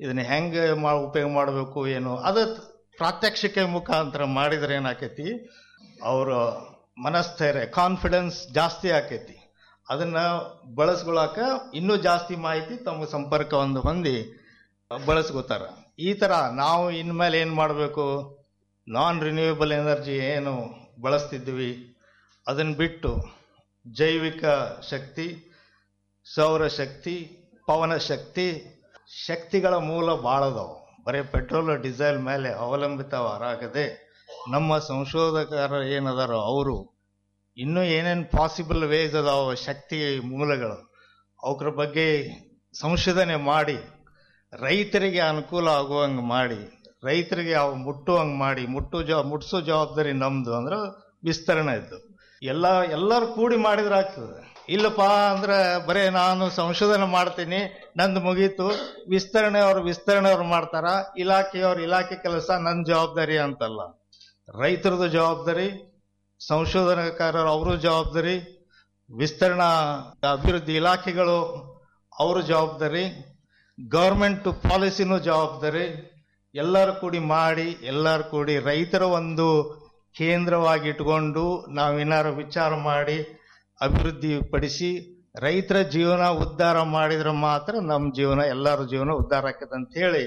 ಇದನ್ನ ಹೆಂಗೆ ಮಾ ಉಪಯೋಗ ಮಾಡಬೇಕು ಏನು ಅದು ಪ್ರಾತ್ಯಕ್ಷಿಕೆ ಮುಖಾಂತರ ಮಾಡಿದ್ರೆ ಏನಾಕೈತಿ ಅವರ ಮನಸ್ಥೈರ್ಯ ಕಾನ್ಫಿಡೆನ್ಸ್ ಜಾಸ್ತಿ ಆಕೈತಿ ಅದನ್ನ ಬಳಸ್ಕೊಳಕ ಇನ್ನೂ ಜಾಸ್ತಿ ಮಾಹಿತಿ ತಮ್ಮ ಸಂಪರ್ಕವನ್ನು ಹೊಂದಿ ಬಳಸ್ಕೋತಾರ ಈ ತರ ನಾವು ಇನ್ಮೇಲೆ ಏನು ಮಾಡಬೇಕು ನಾನ್ ರಿನ್ಯೂಯಬಲ್ ಎನರ್ಜಿ ಏನು ಬಳಸ್ತಿದ್ವಿ ಅದನ್ನ ಬಿಟ್ಟು ಜೈವಿಕ ಶಕ್ತಿ ಸೌರಶಕ್ತಿ ಪವನ ಶಕ್ತಿ ಶಕ್ತಿಗಳ ಮೂಲ ಭಾಳ ಅದಾವು ಬರೀ ಪೆಟ್ರೋಲ್ ಡೀಸೆಲ್ ಮೇಲೆ ಅವಲಂಬಿತವಾರಾಗದೆ ನಮ್ಮ ಸಂಶೋಧಕರು ಏನದಾರೋ ಅವರು ಇನ್ನೂ ಏನೇನು ಪಾಸಿಬಲ್ ವೇಸ್ ಅದಾವ ಶಕ್ತಿ ಮೂಲಗಳು ಅವಕ್ರ ಬಗ್ಗೆ ಸಂಶೋಧನೆ ಮಾಡಿ ರೈತರಿಗೆ ಅನುಕೂಲ ಆಗುವಂಗೆ ಮಾಡಿ ರೈತರಿಗೆ ಅವು ಮುಟ್ಟುವಂಗೆ ಮಾಡಿ ಮುಟ್ಟು ಜಾ ಮುಟ್ಸೋ ಜವಾಬ್ದಾರಿ ನಮ್ದು ಅಂದ್ರೆ ವಿಸ್ತರಣೆ ಇದ್ದು ಎಲ್ಲ ಎಲ್ಲರೂ ಕೂಡಿ ಮಾಡಿದ್ರೆ ಆಗ್ತದೆ ಇಲ್ಲಪ್ಪ ಅಂದ್ರೆ ಬರೇ ನಾನು ಸಂಶೋಧನೆ ಮಾಡ್ತೀನಿ ನಂದು ಮುಗೀತು ವಿಸ್ತರಣೆ ಅವ್ರು ವಿಸ್ತರಣೆ ಅವ್ರು ಮಾಡ್ತಾರ ಇಲಾಖೆಯವ್ರ ಇಲಾಖೆ ಕೆಲಸ ನನ್ನ ಜವಾಬ್ದಾರಿ ಅಂತಲ್ಲ ರೈತರದ್ದು ಜವಾಬ್ದಾರಿ ಸಂಶೋಧನಾಕಾರರು ಅವರು ಜವಾಬ್ದಾರಿ ವಿಸ್ತರಣಾ ಅಭಿವೃದ್ಧಿ ಇಲಾಖೆಗಳು ಅವ್ರ ಜವಾಬ್ದಾರಿ ಗೌರ್ಮೆಂಟ್ ಪಾಲಿಸಿನೂ ಜವಾಬ್ದಾರಿ ಎಲ್ಲರೂ ಕೂಡಿ ಮಾಡಿ ಎಲ್ಲರೂ ಕೂಡಿ ರೈತರ ಒಂದು ಕೇಂದ್ರವಾಗಿ ಇಟ್ಕೊಂಡು ನಾವೇನಾರು ವಿಚಾರ ಮಾಡಿ ಅಭಿವೃದ್ಧಿ ಪಡಿಸಿ ರೈತರ ಜೀವನ ಉದ್ಧಾರ ಮಾಡಿದ್ರೆ ಮಾತ್ರ ನಮ್ಮ ಜೀವನ ಎಲ್ಲರ ಜೀವನ ಉದ್ಧಾರ ಆಕೈತೆ ಅಂತ ಹೇಳಿ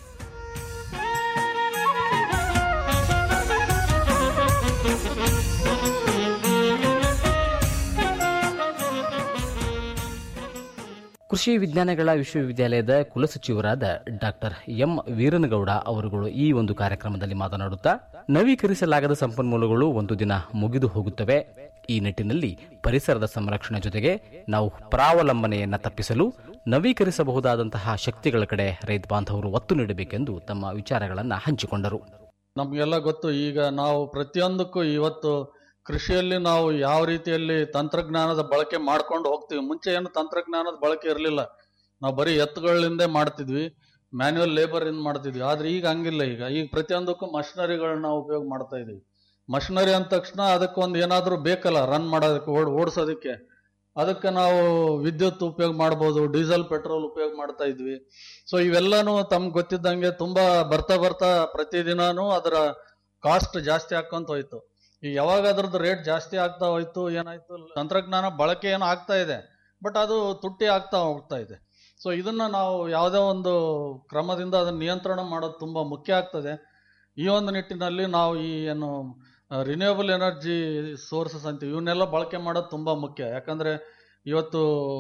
ಕೃಷಿ ವಿಜ್ಞಾನಗಳ ವಿಶ್ವವಿದ್ಯಾಲಯದ ಕುಲಸಚಿವರಾದ ಡಾಕ್ಟರ್ ಎಂ ವೀರನಗೌಡ ಅವರುಗಳು ಈ ಒಂದು ಕಾರ್ಯಕ್ರಮದಲ್ಲಿ ಮಾತನಾಡುತ್ತಾ ನವೀಕರಿಸಲಾಗದ ಸಂಪನ್ಮೂಲಗಳು ಒಂದು ದಿನ ಮುಗಿದು ಹೋಗುತ್ತವೆ ಈ ನಿಟ್ಟಿನಲ್ಲಿ ಪರಿಸರದ ಸಂರಕ್ಷಣೆ ಜೊತೆಗೆ ನಾವು ಪರಾವಲಂಬನೆಯನ್ನ ತಪ್ಪಿಸಲು ನವೀಕರಿಸಬಹುದಾದಂತಹ ಶಕ್ತಿಗಳ ಕಡೆ ರೈತ ಬಾಂಧವರು ಒತ್ತು ನೀಡಬೇಕೆಂದು ತಮ್ಮ ವಿಚಾರಗಳನ್ನು ಹಂಚಿಕೊಂಡರು ನಮಗೆಲ್ಲ ಗೊತ್ತು ಈಗ ನಾವು ಪ್ರತಿಯೊಂದಕ್ಕೂ ಇವತ್ತು ಕೃಷಿಯಲ್ಲಿ ನಾವು ಯಾವ ರೀತಿಯಲ್ಲಿ ತಂತ್ರಜ್ಞಾನದ ಬಳಕೆ ಮಾಡ್ಕೊಂಡು ಹೋಗ್ತೀವಿ ಮುಂಚೆ ಏನು ತಂತ್ರಜ್ಞಾನದ ಬಳಕೆ ಇರಲಿಲ್ಲ ನಾವು ಬರೀ ಎತ್ತುಗಳಿಂದ ಮಾಡ್ತಿದ್ವಿ ಮ್ಯಾನ್ಯುವಲ್ ಲೇಬರ್ ಇಂದ ಮಾಡ್ತಿದ್ವಿ ಆದ್ರೆ ಈಗ ಹಂಗಿಲ್ಲ ಈಗ ಈಗ ಪ್ರತಿಯೊಂದಕ್ಕೂ ಮಷಿನರಿಗಳನ್ನ ನಾವು ಉಪಯೋಗ ಮಾಡ್ತಾ ಇದೀವಿ ಮಷಿನರಿ ಅಂದ ತಕ್ಷಣ ಅದಕ್ಕೊಂದು ಏನಾದರೂ ಬೇಕಲ್ಲ ರನ್ ಮಾಡೋದಕ್ಕೆ ಓಡ್ ಓಡಿಸೋದಕ್ಕೆ ಅದಕ್ಕೆ ನಾವು ವಿದ್ಯುತ್ ಉಪಯೋಗ ಮಾಡ್ಬೋದು ಡೀಸೆಲ್ ಪೆಟ್ರೋಲ್ ಉಪಯೋಗ ಮಾಡ್ತಾ ಇದ್ವಿ ಸೊ ಇವೆಲ್ಲನೂ ತಮ್ಗೆ ಗೊತ್ತಿದ್ದಂಗೆ ತುಂಬಾ ಬರ್ತಾ ಬರ್ತಾ ಪ್ರತಿದಿನಾನು ಅದರ ಕಾಸ್ಟ್ ಜಾಸ್ತಿ ಆಕ್ಕೊಂತ ಹೋಯ್ತು ಈಗ ಯಾವಾಗ ಅದ್ರದ್ದು ರೇಟ್ ಜಾಸ್ತಿ ಆಗ್ತಾ ಹೋಯ್ತು ಏನಾಯ್ತು ತಂತ್ರಜ್ಞಾನ ಬಳಕೆ ಏನೋ ಆಗ್ತಾ ಇದೆ ಬಟ್ ಅದು ತುಟ್ಟಿ ಆಗ್ತಾ ಹೋಗ್ತಾ ಇದೆ ಸೊ ಇದನ್ನ ನಾವು ಯಾವುದೇ ಒಂದು ಕ್ರಮದಿಂದ ಅದನ್ನ ನಿಯಂತ್ರಣ ಮಾಡೋದು ತುಂಬಾ ಮುಖ್ಯ ಆಗ್ತದೆ ಈ ಒಂದು ನಿಟ್ಟಿನಲ್ಲಿ ನಾವು ಈ ಏನು ರಿನ್ಯೂಯಬಲ್ ಎನರ್ಜಿ ಸೋರ್ಸಸ್ ಅಂತೀವಿ ಇವನ್ನೆಲ್ಲ ಬಳಕೆ ಮಾಡೋದು ತುಂಬಾ ಮುಖ್ಯ ಯಾಕಂದ್ರೆ ಇವತ್ತು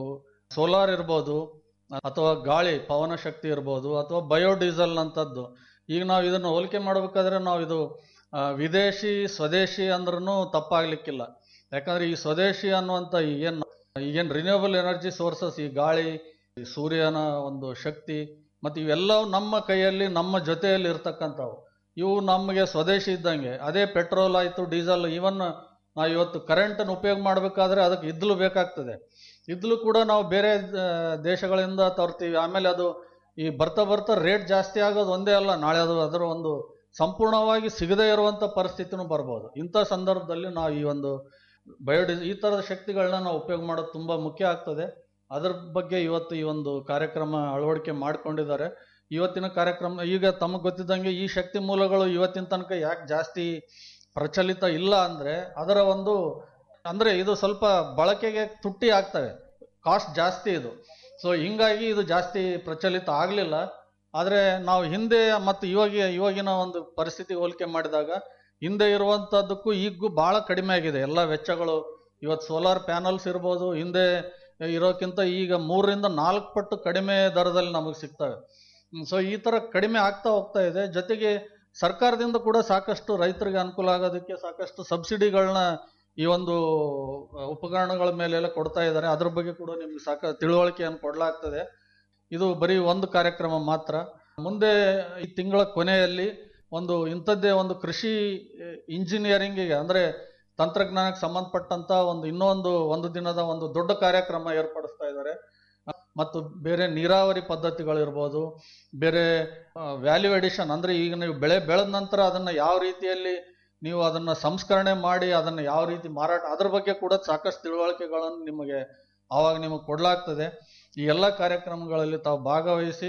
ಸೋಲಾರ್ ಇರ್ಬೋದು ಅಥವಾ ಗಾಳಿ ಪವನ ಶಕ್ತಿ ಇರ್ಬೋದು ಅಥವಾ ಬಯೋಡೀಸೆಲ್ ಅಂತದ್ದು ಈಗ ನಾವು ಇದನ್ನು ಹೋಲಿಕೆ ಮಾಡಬೇಕಾದ್ರೆ ನಾವು ಇದು ಆ, ವಿದೇಶಿ ಸ್ವದೇಶಿ ಅಂದ್ರೂ ತಪ್ಪಾಗ್ಲಿಕ್ಕಿಲ್ಲ ಯಾಕಂದ್ರೆ ಈ ಸ್ವದೇಶಿ ಅನ್ನುವಂಥ ಏನು ಈಗೇನು ರಿನ್ಯೂಯಬಲ್ ಎನರ್ಜಿ ಸೋರ್ಸಸ್ ಈ ಗಾಳಿ ಈ ಸೂರ್ಯನ ಒಂದು ಶಕ್ತಿ ಮತ್ತು ಇವೆಲ್ಲವೂ ನಮ್ಮ ಕೈಯಲ್ಲಿ ನಮ್ಮ ಜೊತೆಯಲ್ಲಿ ಇರ್ತಕ್ಕಂಥವು ಇವು ನಮಗೆ ಸ್ವದೇಶಿ ಇದ್ದಂಗೆ ಅದೇ ಪೆಟ್ರೋಲ್ ಆಯಿತು ಡೀಸೆಲ್ ಇವನ್ ನಾವು ಇವತ್ತು ಕರೆಂಟನ್ನು ಉಪಯೋಗ ಮಾಡಬೇಕಾದ್ರೆ ಅದಕ್ಕೆ ಇದ್ಲು ಬೇಕಾಗ್ತದೆ ಇದ್ಲು ಕೂಡ ನಾವು ಬೇರೆ ಆ, ದೇಶಗಳಿಂದ ತರ್ತೀವಿ ಆಮೇಲೆ ಅದು ಈ ಬರ್ತಾ ಬರ್ತಾ ರೇಟ್ ಜಾಸ್ತಿ ಆಗೋದು ಒಂದೇ ಅಲ್ಲ ನಾಳೆ ಅದು ಅದರ ಒಂದು ಸಂಪೂರ್ಣವಾಗಿ ಸಿಗದೇ ಇರುವಂಥ ಪರಿಸ್ಥಿತಿನೂ ಬರ್ಬೋದು ಇಂಥ ಸಂದರ್ಭದಲ್ಲಿ ನಾವು ಈ ಒಂದು ಬಯೋಡಿ ಈ ಥರದ ಶಕ್ತಿಗಳನ್ನ ನಾವು ಉಪಯೋಗ ಮಾಡೋದು ತುಂಬ ಮುಖ್ಯ ಆಗ್ತದೆ ಅದ್ರ ಬಗ್ಗೆ ಇವತ್ತು ಈ ಒಂದು ಕಾರ್ಯಕ್ರಮ ಅಳವಡಿಕೆ ಮಾಡ್ಕೊಂಡಿದ್ದಾರೆ ಇವತ್ತಿನ ಕಾರ್ಯಕ್ರಮ ಈಗ ತಮಗೆ ಗೊತ್ತಿದ್ದಂಗೆ ಈ ಶಕ್ತಿ ಮೂಲಗಳು ಇವತ್ತಿನ ತನಕ ಯಾಕೆ ಜಾಸ್ತಿ ಪ್ರಚಲಿತ ಇಲ್ಲ ಅಂದ್ರೆ ಅದರ ಒಂದು ಅಂದ್ರೆ ಇದು ಸ್ವಲ್ಪ ಬಳಕೆಗೆ ತುಟ್ಟಿ ಆಗ್ತವೆ ಕಾಸ್ಟ್ ಜಾಸ್ತಿ ಇದು ಸೊ ಹಿಂಗಾಗಿ ಇದು ಜಾಸ್ತಿ ಪ್ರಚಲಿತ ಆಗಲಿಲ್ಲ ಆದರೆ ನಾವು ಹಿಂದೆ ಮತ್ತು ಇವಾಗ ಇವಾಗಿನ ಒಂದು ಪರಿಸ್ಥಿತಿ ಹೋಲಿಕೆ ಮಾಡಿದಾಗ ಹಿಂದೆ ಇರುವಂಥದ್ದಕ್ಕೂ ಈಗೂ ಬಹಳ ಕಡಿಮೆ ಆಗಿದೆ ಎಲ್ಲ ವೆಚ್ಚಗಳು ಇವತ್ತು ಸೋಲಾರ್ ಪ್ಯಾನಲ್ಸ್ ಇರ್ಬೋದು ಹಿಂದೆ ಇರೋಕ್ಕಿಂತ ಈಗ ಮೂರರಿಂದ ನಾಲ್ಕು ಪಟ್ಟು ಕಡಿಮೆ ದರದಲ್ಲಿ ನಮಗೆ ಸಿಗ್ತವೆ ಸೊ ಈ ಥರ ಕಡಿಮೆ ಆಗ್ತಾ ಹೋಗ್ತಾ ಇದೆ ಜೊತೆಗೆ ಸರ್ಕಾರದಿಂದ ಕೂಡ ಸಾಕಷ್ಟು ರೈತರಿಗೆ ಅನುಕೂಲ ಆಗೋದಕ್ಕೆ ಸಾಕಷ್ಟು ಸಬ್ಸಿಡಿಗಳನ್ನ ಈ ಒಂದು ಅಹ್, ಉಪಕರಣಗಳ ಮೇಲೆಲ್ಲ ಕೊಡ್ತಾ ಇದ್ದಾರೆ ಅದ್ರ ಬಗ್ಗೆ ಕೂಡ ನಿಮ್ಗೆ ಸಾಕ ತಿಳುವಳಿಕೆಯನ್ನು ಕೊಡಲಾಗ್ತದೆ ಇದು ಬರೀ ಒಂದು ಕಾರ್ಯಕ್ರಮ ಮಾತ್ರ ಮುಂದೆ ಈ ತಿಂಗಳ ಕೊನೆಯಲ್ಲಿ ಒಂದು ಇಂಥದ್ದೇ ಒಂದು ಕೃಷಿ ಇಂಜಿನಿಯರಿಂಗಿಗೆ ಅಂದ್ರೆ ತಂತ್ರಜ್ಞಾನಕ್ಕೆ ಸಂಬಂಧಪಟ್ಟಂತ ಒಂದು ಇನ್ನೊಂದು ಒಂದು ದಿನದ ಒಂದು ದೊಡ್ಡ ಕಾರ್ಯಕ್ರಮ ಏರ್ಪಡಿಸ್ತಾ ಇದ್ದಾರೆ ಮತ್ತು ಬೇರೆ ನೀರಾವರಿ ಪದ್ಧತಿಗಳಿರ್ಬೋದು ಬೇರೆ ವ್ಯಾಲ್ಯೂ ಎಡಿಷನ್ ಅಂದ್ರೆ ಈಗ ನೀವು ಬೆಳೆ ಬೆಳೆದ ನಂತರ ಅದನ್ನ ಯಾವ ರೀತಿಯಲ್ಲಿ ನೀವು ಅದನ್ನ ಸಂಸ್ಕರಣೆ ಮಾಡಿ ಅದನ್ನ ಯಾವ ರೀತಿ ಮಾರಾಟ ಅದ್ರ ಬಗ್ಗೆ ಕೂಡ ಸಾಕಷ್ಟು ತಿಳುವಳಿಕೆಗಳನ್ನು ನಿಮಗೆ ಆವಾಗ ನಿಮಗೆ ಕೊಡಲಾಗ್ತದೆ ಈ ಎಲ್ಲ ಕಾರ್ಯಕ್ರಮಗಳಲ್ಲಿ ತಾವು ಭಾಗವಹಿಸಿ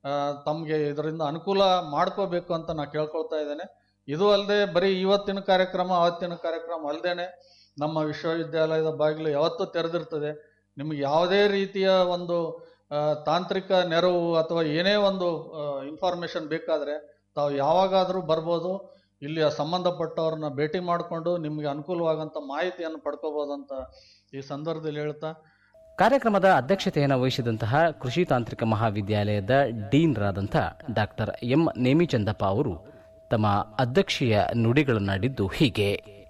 ತಮಗೆ ಇದರಿಂದ ಅನುಕೂಲ ಮಾಡ್ಕೋಬೇಕು ಅಂತ ನಾ ಕೇಳ್ಕೊಳ್ತಾ ಇದ್ದೇನೆ ಇದು ಅಲ್ಲದೆ ಬರೀ ಇವತ್ತಿನ ಕಾರ್ಯಕ್ರಮ ಅವತ್ತಿನ ಕಾರ್ಯಕ್ರಮ ಅಲ್ಲದೇನೆ ನಮ್ಮ ವಿಶ್ವವಿದ್ಯಾಲಯದ ಬಾಗಿಲು ಯಾವತ್ತೂ ತೆರೆದಿರ್ತದೆ ನಿಮಗೆ ಯಾವುದೇ ರೀತಿಯ ಒಂದು ಆ, ತಾಂತ್ರಿಕ ನೆರವು ಅಥವಾ ಏನೇ ಒಂದು ಇನ್ಫಾರ್ಮೇಶನ್ ಬೇಕಾದರೆ ತಾವು ಯಾವಾಗಾದರೂ ಬರ್ಬೋದು ಇಲ್ಲಿಯ ಸಂಬಂಧಪಟ್ಟವ್ರನ್ನ ಭೇಟಿ ಮಾಡಿಕೊಂಡು ನಿಮಗೆ ಅನುಕೂಲವಾಗಂಥ ಮಾಹಿತಿಯನ್ನು ಪಡ್ಕೋಬೋದಂತ ಈ ಸಂದರ್ಭದಲ್ಲಿ ಹೇಳ್ತಾ ಕಾರ್ಯಕ್ರಮದ ಅಧ್ಯಕ್ಷತೆಯನ್ನು ವಹಿಸಿದಂತಹ ಕೃಷಿ ತಾಂತ್ರಿಕ ಮಹಾವಿದ್ಯಾಲಯದ ಡೀನ್ರಾದಂಥ ಡಾಕ್ಟರ್ ಎಂ ನೇಮಿಚಂದಪ್ಪ ಅವರು ತಮ್ಮ ಅಧ್ಯಕ್ಷೀಯ ನುಡಿಗಳನ್ನಾಡಿದ್ದು ಹೀಗೆ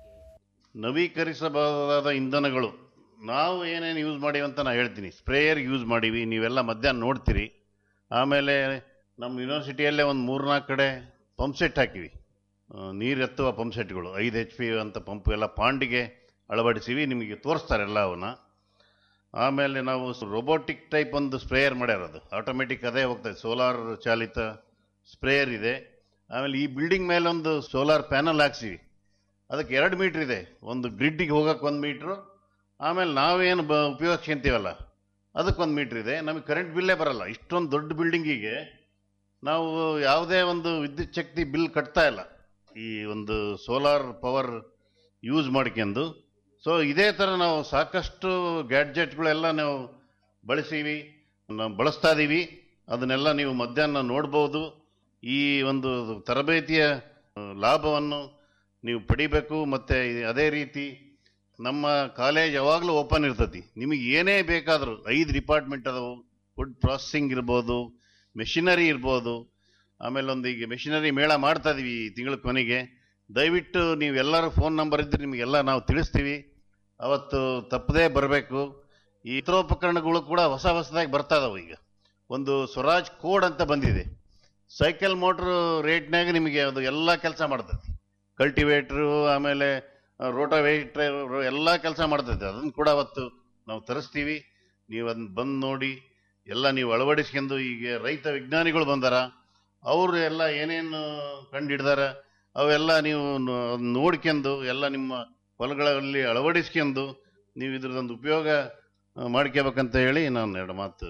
ನವೀಕರಿಸಬಹುದಾದ ಇಂಧನಗಳು ನಾವು ಏನೇನು ಯೂಸ್ ಮಾಡೀವಿ ಅಂತ ನಾನು ಹೇಳ್ತೀನಿ ಸ್ಪ್ರೇಯರ್ ಯೂಸ್ ಮಾಡೀವಿ ನೀವೆಲ್ಲ ಮಧ್ಯಾಹ್ನ ನೋಡ್ತೀರಿ ಆಮೇಲೆ ನಮ್ಮ ಯೂನಿವರ್ಸಿಟಿಯಲ್ಲೇ ಒಂದು ಮೂರ್ನಾಲ್ಕು ಕಡೆ ಪಂಪ್ ಸೆಟ್ ಹಾಕಿವಿ ಆ, ನೀರು ಎತ್ತುವ ಪಂಪ್ ಸೆಟ್ಗಳು ಐದು ಎಚ್ ಪಿ ಅಂತ ಪಂಪ್ ಎಲ್ಲ ಪಾಂಡಿಗೆ ಅಳವಡಿಸಿವಿ ನಿಮಗೆ ತೋರಿಸ್ತಾರೆ ಎಲ್ಲ ಅವನ್ನ ಆಮೇಲೆ ನಾವು ರೋಬೋಟಿಕ್ ಟೈಪ್ ಒಂದು ಸ್ಪ್ರೇಯರ್ ಮಾಡ್ಯಾರ ಅದು ಆಟೋಮೆಟಿಕ್ ಅದೇ ಹೋಗ್ತದೆ ಸೋಲಾರ್ ಚಾಲಿತ ಸ್ಪ್ರೇಯರ್ ಇದೆ ಆಮೇಲೆ ಈ ಬಿಲ್ಡಿಂಗ್ ಮೇಲೆ ಒಂದು ಸೋಲಾರ್ ಪ್ಯಾನಲ್ ಹಾಕ್ಸಿವಿ ಅದಕ್ಕೆ ಎರಡು ಮೀಟ್ರ್ ಇದೆ ಒಂದು ಗ್ರಿಡ್ಡಿಗೆ ಹೋಗಕ್ಕೆ ಒಂದು ಮೀಟ್ರು ಆಮೇಲೆ ನಾವೇನು ಬ ಉಪಯೋಗಿಸ್ಕೊಂತೀವಲ್ಲ ಅದಕ್ಕೊಂದು ಮೀಟ್ರ್ ಇದೆ ನಮಗೆ ಕರೆಂಟ್ ಬಿಲ್ಲೇ ಬರಲ್ಲ ಇಷ್ಟೊಂದು ದೊಡ್ಡ ಬಿಲ್ಡಿಂಗಿಗೆ ನಾವು ಯಾವುದೇ ಒಂದು ವಿದ್ಯುತ್ ಶಕ್ತಿ ಬಿಲ್ ಕಟ್ತಾ ಇಲ್ಲ ಈ ಒಂದು ಸೋಲಾರ್ ಪವರ್ ಯೂಸ್ ಮಾಡ್ಕೊಂಡು ಸೊ ಇದೇ ಥರ ನಾವು ಸಾಕಷ್ಟು ಗ್ಯಾಡ್ಜೆಟ್ಗಳೆಲ್ಲ ನಾವು ಬಳಸೀವಿ ನಾವು ಬಳಸ್ತಾ ಇದ್ದೀವಿ ಅದನ್ನೆಲ್ಲ ನೀವು ಮಧ್ಯಾಹ್ನ ನೋಡ್ಬೋದು ಈ ಒಂದು ತರಬೇತಿಯ ಆ, ಲಾಭವನ್ನು ನೀವು ಪಡಿಬೇಕು ಮತ್ತು ಅದೇ ರೀತಿ ನಮ್ಮ ಕಾಲೇಜ್ ಯಾವಾಗಲೂ ಓಪನ್ ಇರ್ತತಿ ನಿಮಗೆ ಏನೇ ಬೇಕಾದರೂ ಐದು ಡಿಪಾರ್ಟ್ಮೆಂಟ್ ಅದಾವು ಫುಡ್ ಪ್ರಾಸೆಸಿಂಗ್ ಇರ್ಬೋದು ಮೆಷಿನರಿ ಇರ್ಬೋದು ಆಮೇಲೆ ಒಂದು ಈಗ ಮೆಷಿನರಿ ಮೇಳ ಮಾಡ್ತಾ ಇದೀವಿ ಈ ತಿಂಗಳ ಕೊನೆಗೆ ದಯವಿಟ್ಟು ನೀವು ಎಲ್ಲರೂ ಫೋನ್ ನಂಬರ್ ಇದ್ದರೆ ನಿಮಗೆಲ್ಲ ನಾವು ತಿಳಿಸ್ತೀವಿ ಅವತ್ತು ತಪ್ಪದೇ ಬರಬೇಕು ಈ ಯಂತ್ರೋಪಕರಣಗಳು ಕೂಡ ಹೊಸ ಹೊಸದಾಗಿ ಬರ್ತಾ ಇದಾವೆ ಈಗ ಒಂದು ಸ್ವರಾಜ್ ಕೋಡ್ ಅಂತ ಬಂದಿದೆ ಸೈಕಲ್ ಮೋಟ್ರ್ ರೇಟ್ನಾಗ ನಿಮಗೆ ಅದು ಎಲ್ಲ ಕೆಲಸ ಮಾಡ್ತದೆ ಕಲ್ಟಿವೇಟ್ರು ಆಮೇಲೆ ರೋಟೋವೇಟ್ರ್ ಎಲ್ಲ ಕೆಲಸ ಮಾಡ್ತೈತೆ ಅದನ್ನು ಕೂಡ ಅವತ್ತು ನಾವು ತರಿಸ್ತೀವಿ ನೀವು ಅದನ್ನ ಬಂದು ನೋಡಿ ಎಲ್ಲ ನೀವು ಅಳವಡಿಸ್ಕೊಂಡು ಈಗ ರೈತ ವಿಜ್ಞಾನಿಗಳು ಬಂದಾರ ಅವರು ಎಲ್ಲ ಏನೇನು ಕಂಡು ಹಿಡ್ದಾರ ಅವೆಲ್ಲ ನೀವು ನೋ- ಅದ್ನ ನೋಡ್ಕೊಂಡು ಎಲ್ಲ ನಿಮ್ಮ ಹೊಲಗಳಲ್ಲಿ ಅಳವಡಿಸ್ಕೊಂಡು ನೀವು ಇದ್ರದೊಂದು ಉಪಯೋಗ ಆ, ಮಾಡ್ಕೋಬೇಕಂತ ಹೇಳಿ ನಾನು ಎರಡು ಮಾತು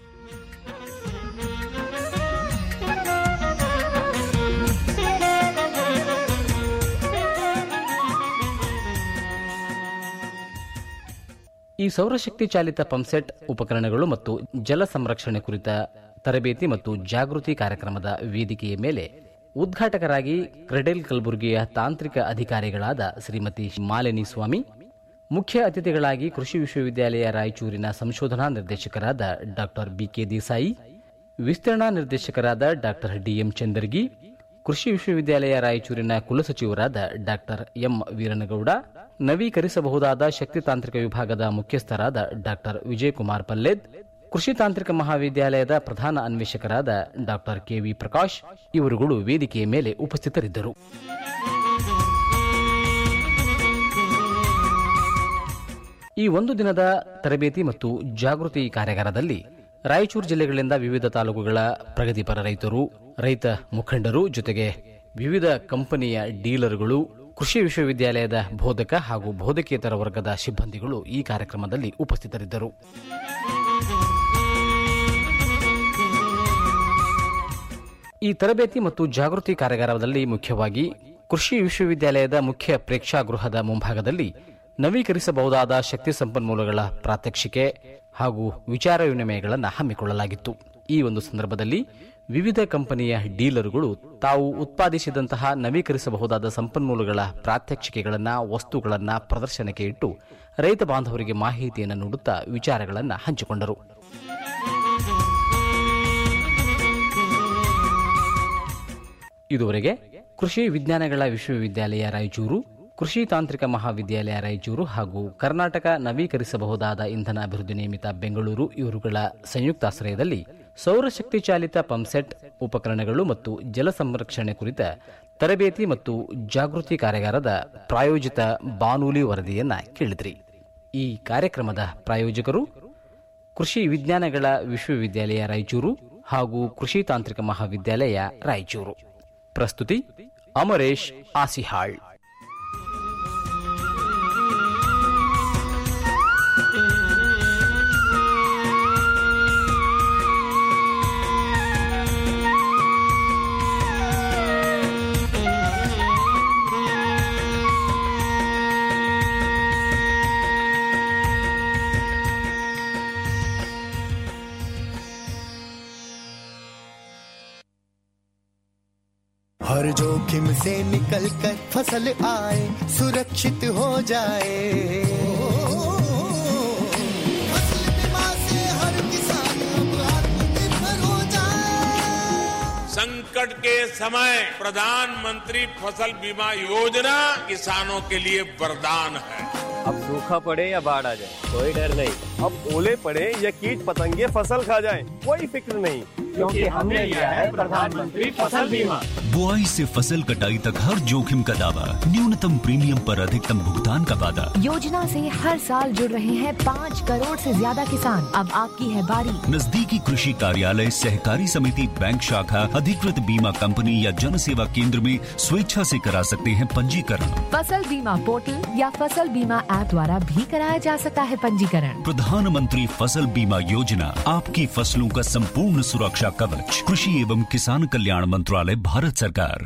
ಈ ಸೌರಶಕ್ತಿ ಚಾಲಿತ ಪಂಪ್ಸೆಟ್ ಉಪಕರಣಗಳು ಮತ್ತು ಜಲ ಸಂರಕ್ಷಣೆ ಕುರಿತ ತರಬೇತಿ ಮತ್ತು ಜಾಗೃತಿ ಕಾರ್ಯಕ್ರಮದ ವೇದಿಕೆಯ ಮೇಲೆ ಉದ್ಘಾಟಕರಾಗಿ ಕ್ರೆಡೆಲ್ ಕಲಬುರಗಿಯ ತಾಂತ್ರಿಕ ಅಧಿಕಾರಿಗಳಾದ ಶ್ರೀಮತಿ ಮಾಲಿನಿ ಸ್ವಾಮಿ ಮುಖ್ಯ ಅತಿಥಿಗಳಾಗಿ ಕೃಷಿ ವಿಶ್ವವಿದ್ಯಾಲಯ ರಾಯಚೂರಿನ ಸಂಶೋಧನಾ ನಿರ್ದೇಶಕರಾದ ಡಾಕ್ಟರ್ ಬಿಕೆ ದೇಸಾಯಿ ವಿಸ್ತರಣಾ ನಿರ್ದೇಶಕರಾದ ಡಾಕ್ಟರ್ ಡಿಎಂ ಚಂದರ್ಗಿ ಕೃಷಿ ವಿಶ್ವವಿದ್ಯಾಲಯ ರಾಯಚೂರಿನ ಕುಲಸಚಿವರಾದ ಡಾಕ್ಟರ್ ಎಂ ವೀರನಗೌಡ ನವೀಕರಿಸಬಹುದಾದ ಶಕ್ತಿ ತಾಂತ್ರಿಕ ವಿಭಾಗದ ಮುಖ್ಯಸ್ಥರಾದ ಡಾಕ್ಟರ್ ವಿಜಯಕುಮಾರ್ ಪಲ್ಲೇದ್ ಕೃಷಿ ತಾಂತ್ರಿಕ ಮಹಾವಿದ್ಯಾಲಯದ ಪ್ರಧಾನ ಅನ್ವೇಷಕರಾದ ಡಾಕ್ಟರ್ ಕೆವಿ ಪ್ರಕಾಶ್ ಇವರುಗಳು ವೇದಿಕೆಯ ಮೇಲೆ ಉಪಸ್ಥಿತರಿದ್ದರು ಈ ಒಂದು ದಿನದ ತರಬೇತಿ ಮತ್ತು ಜಾಗೃತಿ ಕಾರ್ಯಾಗಾರದಲ್ಲಿ ರಾಯಚೂರು ಜಿಲ್ಲೆಗಳಿಂದ ವಿವಿಧ ತಾಲೂಕುಗಳ ಪ್ರಗತಿಪರ ರೈತರು ರೈತ ಮುಖಂಡರು ಜೊತೆಗೆ ವಿವಿಧ ಕಂಪನಿಯ ಡೀಲರ್ಗಳು ಕೃಷಿ ವಿಶ್ವವಿದ್ಯಾಲಯದ ಬೋಧಕ ಹಾಗೂ ಬೋಧಕೇತರ ವರ್ಗದ ಸಿಬ್ಬಂದಿಗಳು ಈ ಕಾರ್ಯಕ್ರಮದಲ್ಲಿ ಉಪಸ್ಥಿತರಿದ್ದರು ಈ ತರಬೇತಿ ಮತ್ತು ಜಾಗೃತಿ ಕಾರ್ಯಾಗಾರದಲ್ಲಿ ಮುಖ್ಯವಾಗಿ ಕೃಷಿ ವಿಶ್ವವಿದ್ಯಾಲಯದ ಮುಖ್ಯ ಪ್ರೇಕ್ಷಾಗೃಹದ ಮುಂಭಾಗದಲ್ಲಿ ನವೀಕರಿಸಬಹುದಾದ ಶಕ್ತಿ ಸಂಪನ್ಮೂಲಗಳ ಪ್ರಾತ್ಯಕ್ಷಿಕೆ ಹಾಗೂ ವಿಚಾರ ವಿನಿಮಯಗಳನ್ನು ಹಮ್ಮಿಕೊಳ್ಳಲಾಗಿತ್ತು ಈ ಒಂದು ಸಂದರ್ಭದಲ್ಲಿ ವಿವಿಧ ಕಂಪನಿಯ ಡೀಲರ್ಗಳು ತಾವು ಉತ್ಪಾದಿಸಿದಂತಹ ನವೀಕರಿಸಬಹುದಾದ ಸಂಪನ್ಮೂಲಗಳ ಪ್ರಾತ್ಯಕ್ಷಿಕೆಗಳನ್ನು ವಸ್ತುಗಳನ್ನು ಪ್ರದರ್ಶನಕ್ಕೆ ಇಟ್ಟು ರೈತ ಬಾಂಧವರಿಗೆ ಮಾಹಿತಿಯನ್ನು ನೀಡುತ್ತಾ ವಿಚಾರಗಳನ್ನು ಹಂಚಿಕೊಂಡರು ಇದುವರೆಗೆ ಕೃಷಿ ವಿಜ್ಞಾನಗಳ ವಿಶ್ವವಿದ್ಯಾಲಯ ರಾಯಚೂರು ಕೃಷಿ ತಾಂತ್ರಿಕ ಮಹಾವಿದ್ಯಾಲಯ ರಾಯಚೂರು ಹಾಗೂ ಕರ್ನಾಟಕ ನವೀಕರಿಸಬಹುದಾದ ಇಂಧನ ಅಭಿವೃದ್ಧಿ ನಿಯಮಿತ ಬೆಂಗಳೂರು ಇವರುಗಳ ಸಂಯುಕ್ತಾಶ್ರಯದಲ್ಲಿ ಸೌರಶಕ್ತಿ ಚಾಲಿತ ಪಂಪ್ಸೆಟ್ ಉಪಕರಣಗಳು ಮತ್ತು ಜಲ ಸಂರಕ್ಷಣೆ ಕುರಿತ ತರಬೇತಿ ಮತ್ತು ಜಾಗೃತಿ ಕಾರ್ಯಾಗಾರದ ಪ್ರಾಯೋಜಿತ ಬಾನುಲಿ ವರದಿಯನ್ನ ಕೇಳಿದ್ರಿ ಈ ಕಾರ್ಯಕ್ರಮದ ಪ್ರಾಯೋಜಕರು ಕೃಷಿ ವಿಜ್ಞಾನಗಳ ವಿಶ್ವವಿದ್ಯಾಲಯ ರಾಯಚೂರು ಹಾಗೂ ಕೃಷಿ ತಾಂತ್ರಿಕ ಮಹಾವಿದ್ಯಾಲಯ ರಾಯಚೂರು ಪ್ರಸ್ತುತಿ ಅಮರೇಶ್ ಆಸಿಹಾಳ್ हर जोखिम से निकल कर फसल आए सुरक्षित हो जाए फसल बीमा से हर किसान अब आत्मनिर्भर हो जाए संकट के समय प्रधानमंत्री फसल बीमा योजना किसानों के लिए वरदान है अब सूखा पड़े या बाढ़ आ जाए कोई डर नहीं अब ओले पड़े या कीट पतंगे फसल खा जाए कोई फिक्र नहीं क्योंकि हमने लिया है प्रधानमंत्री फसल बीमा बुआई से फसल कटाई तक हर जोखिम का दावा न्यूनतम प्रीमियम पर अधिकतम भुगतान का वादा योजना से हर साल जुड़ रहे हैं पाँच करोड़ से ज्यादा किसान अब आपकी है बारी नजदीकी कृषि कार्यालय सहकारी समिति बैंक शाखा अधिकृत बीमा कंपनी या जन सेवा केंद्र में स्वेच्छा से करा सकते हैं पंजीकरण फसल बीमा पोर्टल या फसल बीमा ऐप द्वारा भी कराया जा सकता है पंजीकरण प्रधानमंत्री फसल बीमा योजना आपकी फसलों का संपूर्ण सुरक्षा कवच कृषि एवं किसान कल्याण मंत्रालय भारत सरकार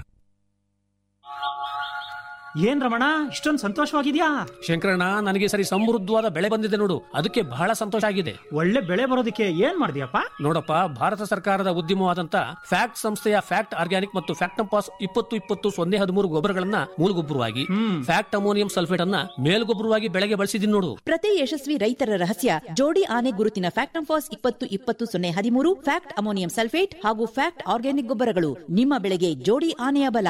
ಏನ್ ರಮಣ ಇಷ್ಟೊಂದು ಸಂತೋಷವಾಗಿದ್ಯಾ ಶಂಕರಣ್ಣ ನನಗೆ ಸರಿ ಸಮೃದ್ಧವಾದ ಬೆಳೆ ಬಂದಿದೆ ನೋಡು ಅದಕ್ಕೆ ಬಹಳ ಸಂತೋಷ ಆಗಿದೆ ಒಳ್ಳೆ ಬೆಳೆ ಬರೋದಕ್ಕೆ ಏನ್ ಮಾಡಿದ್ಯಪ್ಪ ನೋಡಪ್ಪ ಭಾರತ ಸರ್ಕಾರದ ಉದ್ಯಮವಾದಂತ ಫ್ಯಾಕ್ಟ್ ಸಂಸ್ಥೆಯ ಫ್ಯಾಕ್ಟ್ ಆರ್ಗ್ಯಾನಿಕ್ ಮತ್ತು ಫ್ಯಾಕ್ಟಂಪಾಸ್ ಇಪ್ಪತ್ತು ಇಪ್ಪತ್ತು ಸೊನ್ನೆ ಹದಿಮೂರು ಗೊಬ್ಬರಗಳನ್ನ ಮೂಲಗೊಬ್ಬರವಾಗಿ ಫ್ಯಾಕ್ಟ್ ಅಮೋನಿಯಂ ಸಲ್ಫೇಟ್ ಅನ್ನ ಮೇಲ್ಗೊಬ್ಬರವಾಗಿ ಬೆಳೆಗೆ ಬಳಸಿದೀನಿ ನೋಡು ಪ್ರತಿ ಯಶಸ್ವಿ ರೈತರ ರಹಸ್ಯ ಜೋಡಿ ಆನೆ ಗುರುತಿನ ಫ್ಯಾಕ್ಟಂಫಾಸ್ ಇಪ್ಪತ್ತು ಇಪ್ಪತ್ತು ಸೊನ್ನೆ ಹದಿಮೂರು ಫ್ಯಾಕ್ಟ್ ಅಮೋನಿಯಂ ಸಲ್ಫೇಟ್ ಹಾಗೂ ಫ್ಯಾಕ್ಟ್ ಆರ್ಗ್ಯಾನಿಕ್ ಗೊಬ್ಬರಗಳು ನಿಮ್ಮ ಬೆಳೆಗೆ ಜೋಡಿ ಆನೆಯ ಬಲ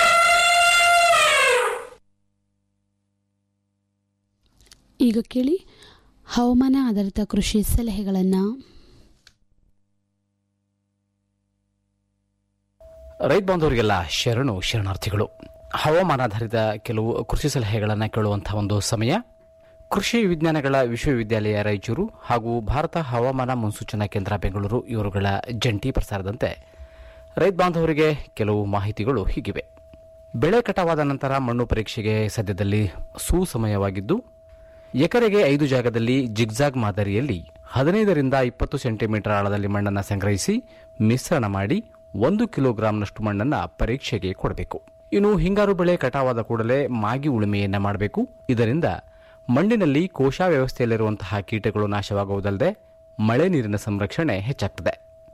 ಈಗ ಕೇಳಿ ಹವಾಮಾನ ಆಧಾರಿತ ಕೃಷಿ ಸಲಹೆಗಳನ್ನು ರೈತ ಬಾಂಧವರಿಗೆಲ್ಲ ಶರಣು ಶರಣಾರ್ಥಿಗಳು ಹವಾಮಾನಾಧಾರಿತ ಕೆಲವು ಕೃಷಿ ಸಲಹೆಗಳನ್ನು ಕೇಳುವಂತಹ ಒಂದು ಸಮಯ ಕೃಷಿ ವಿಜ್ಞಾನಗಳ ವಿಶ್ವವಿದ್ಯಾಲಯ ರಾಯಚೂರು ಹಾಗೂ ಭಾರತ ಹವಾಮಾನ ಮುನ್ಸೂಚನಾ ಕೇಂದ್ರ ಬೆಂಗಳೂರು ಇವರುಗಳ ಜಂಟಿ ಪ್ರಸಾರದಂತೆ ರೈತ ಬಾಂಧವರಿಗೆ ಕೆಲವು ಮಾಹಿತಿಗಳು ಹೀಗಿವೆ ಬೆಳೆ ಕಟಾವಾದ ನಂತರ ಮಣ್ಣು ಪರೀಕ್ಷೆಗೆ ಸದ್ಯದಲ್ಲಿ ಸುಸಮಯವಾಗಿದ್ದು ಎಕರೆಗೆ ಐದು ಜಾಗದಲ್ಲಿ ಜಿಗ್ಜಾಗ್ ಮಾದರಿಯಲ್ಲಿ ಹದಿನೈದರಿಂದ ಇಪ್ಪತ್ತು ಸೆಂಟಿಮೀಟರ್ ಆಳದಲ್ಲಿ ಮಣ್ಣನ್ನು ಸಂಗ್ರಹಿಸಿ ಮಿಶ್ರಣ ಮಾಡಿ ಒಂದು ಕಿಲೋಗ್ರಾಂನಷ್ಟು ಮಣ್ಣನ್ನು ಪರೀಕ್ಷೆಗೆ ಕೊಡಬೇಕು ಇನ್ನು ಹಿಂಗಾರು ಬೆಳೆ ಕಟಾವಾದ ಕೂಡಲೇ ಮಾಗಿ ಉಳುಮೆಯನ್ನ ಮಾಡಬೇಕು ಇದರಿಂದ ಮಣ್ಣಿನಲ್ಲಿ ಕೋಶ ವ್ಯವಸ್ಥೆಯಲ್ಲಿರುವಂತಹ ಕೀಟಗಳು ನಾಶವಾಗುವುದಲ್ಲದೆ ಮಳೆ ನೀರಿನ ಸಂರಕ್ಷಣೆ ಹೆಚ್ಚಾಗ್ತದೆ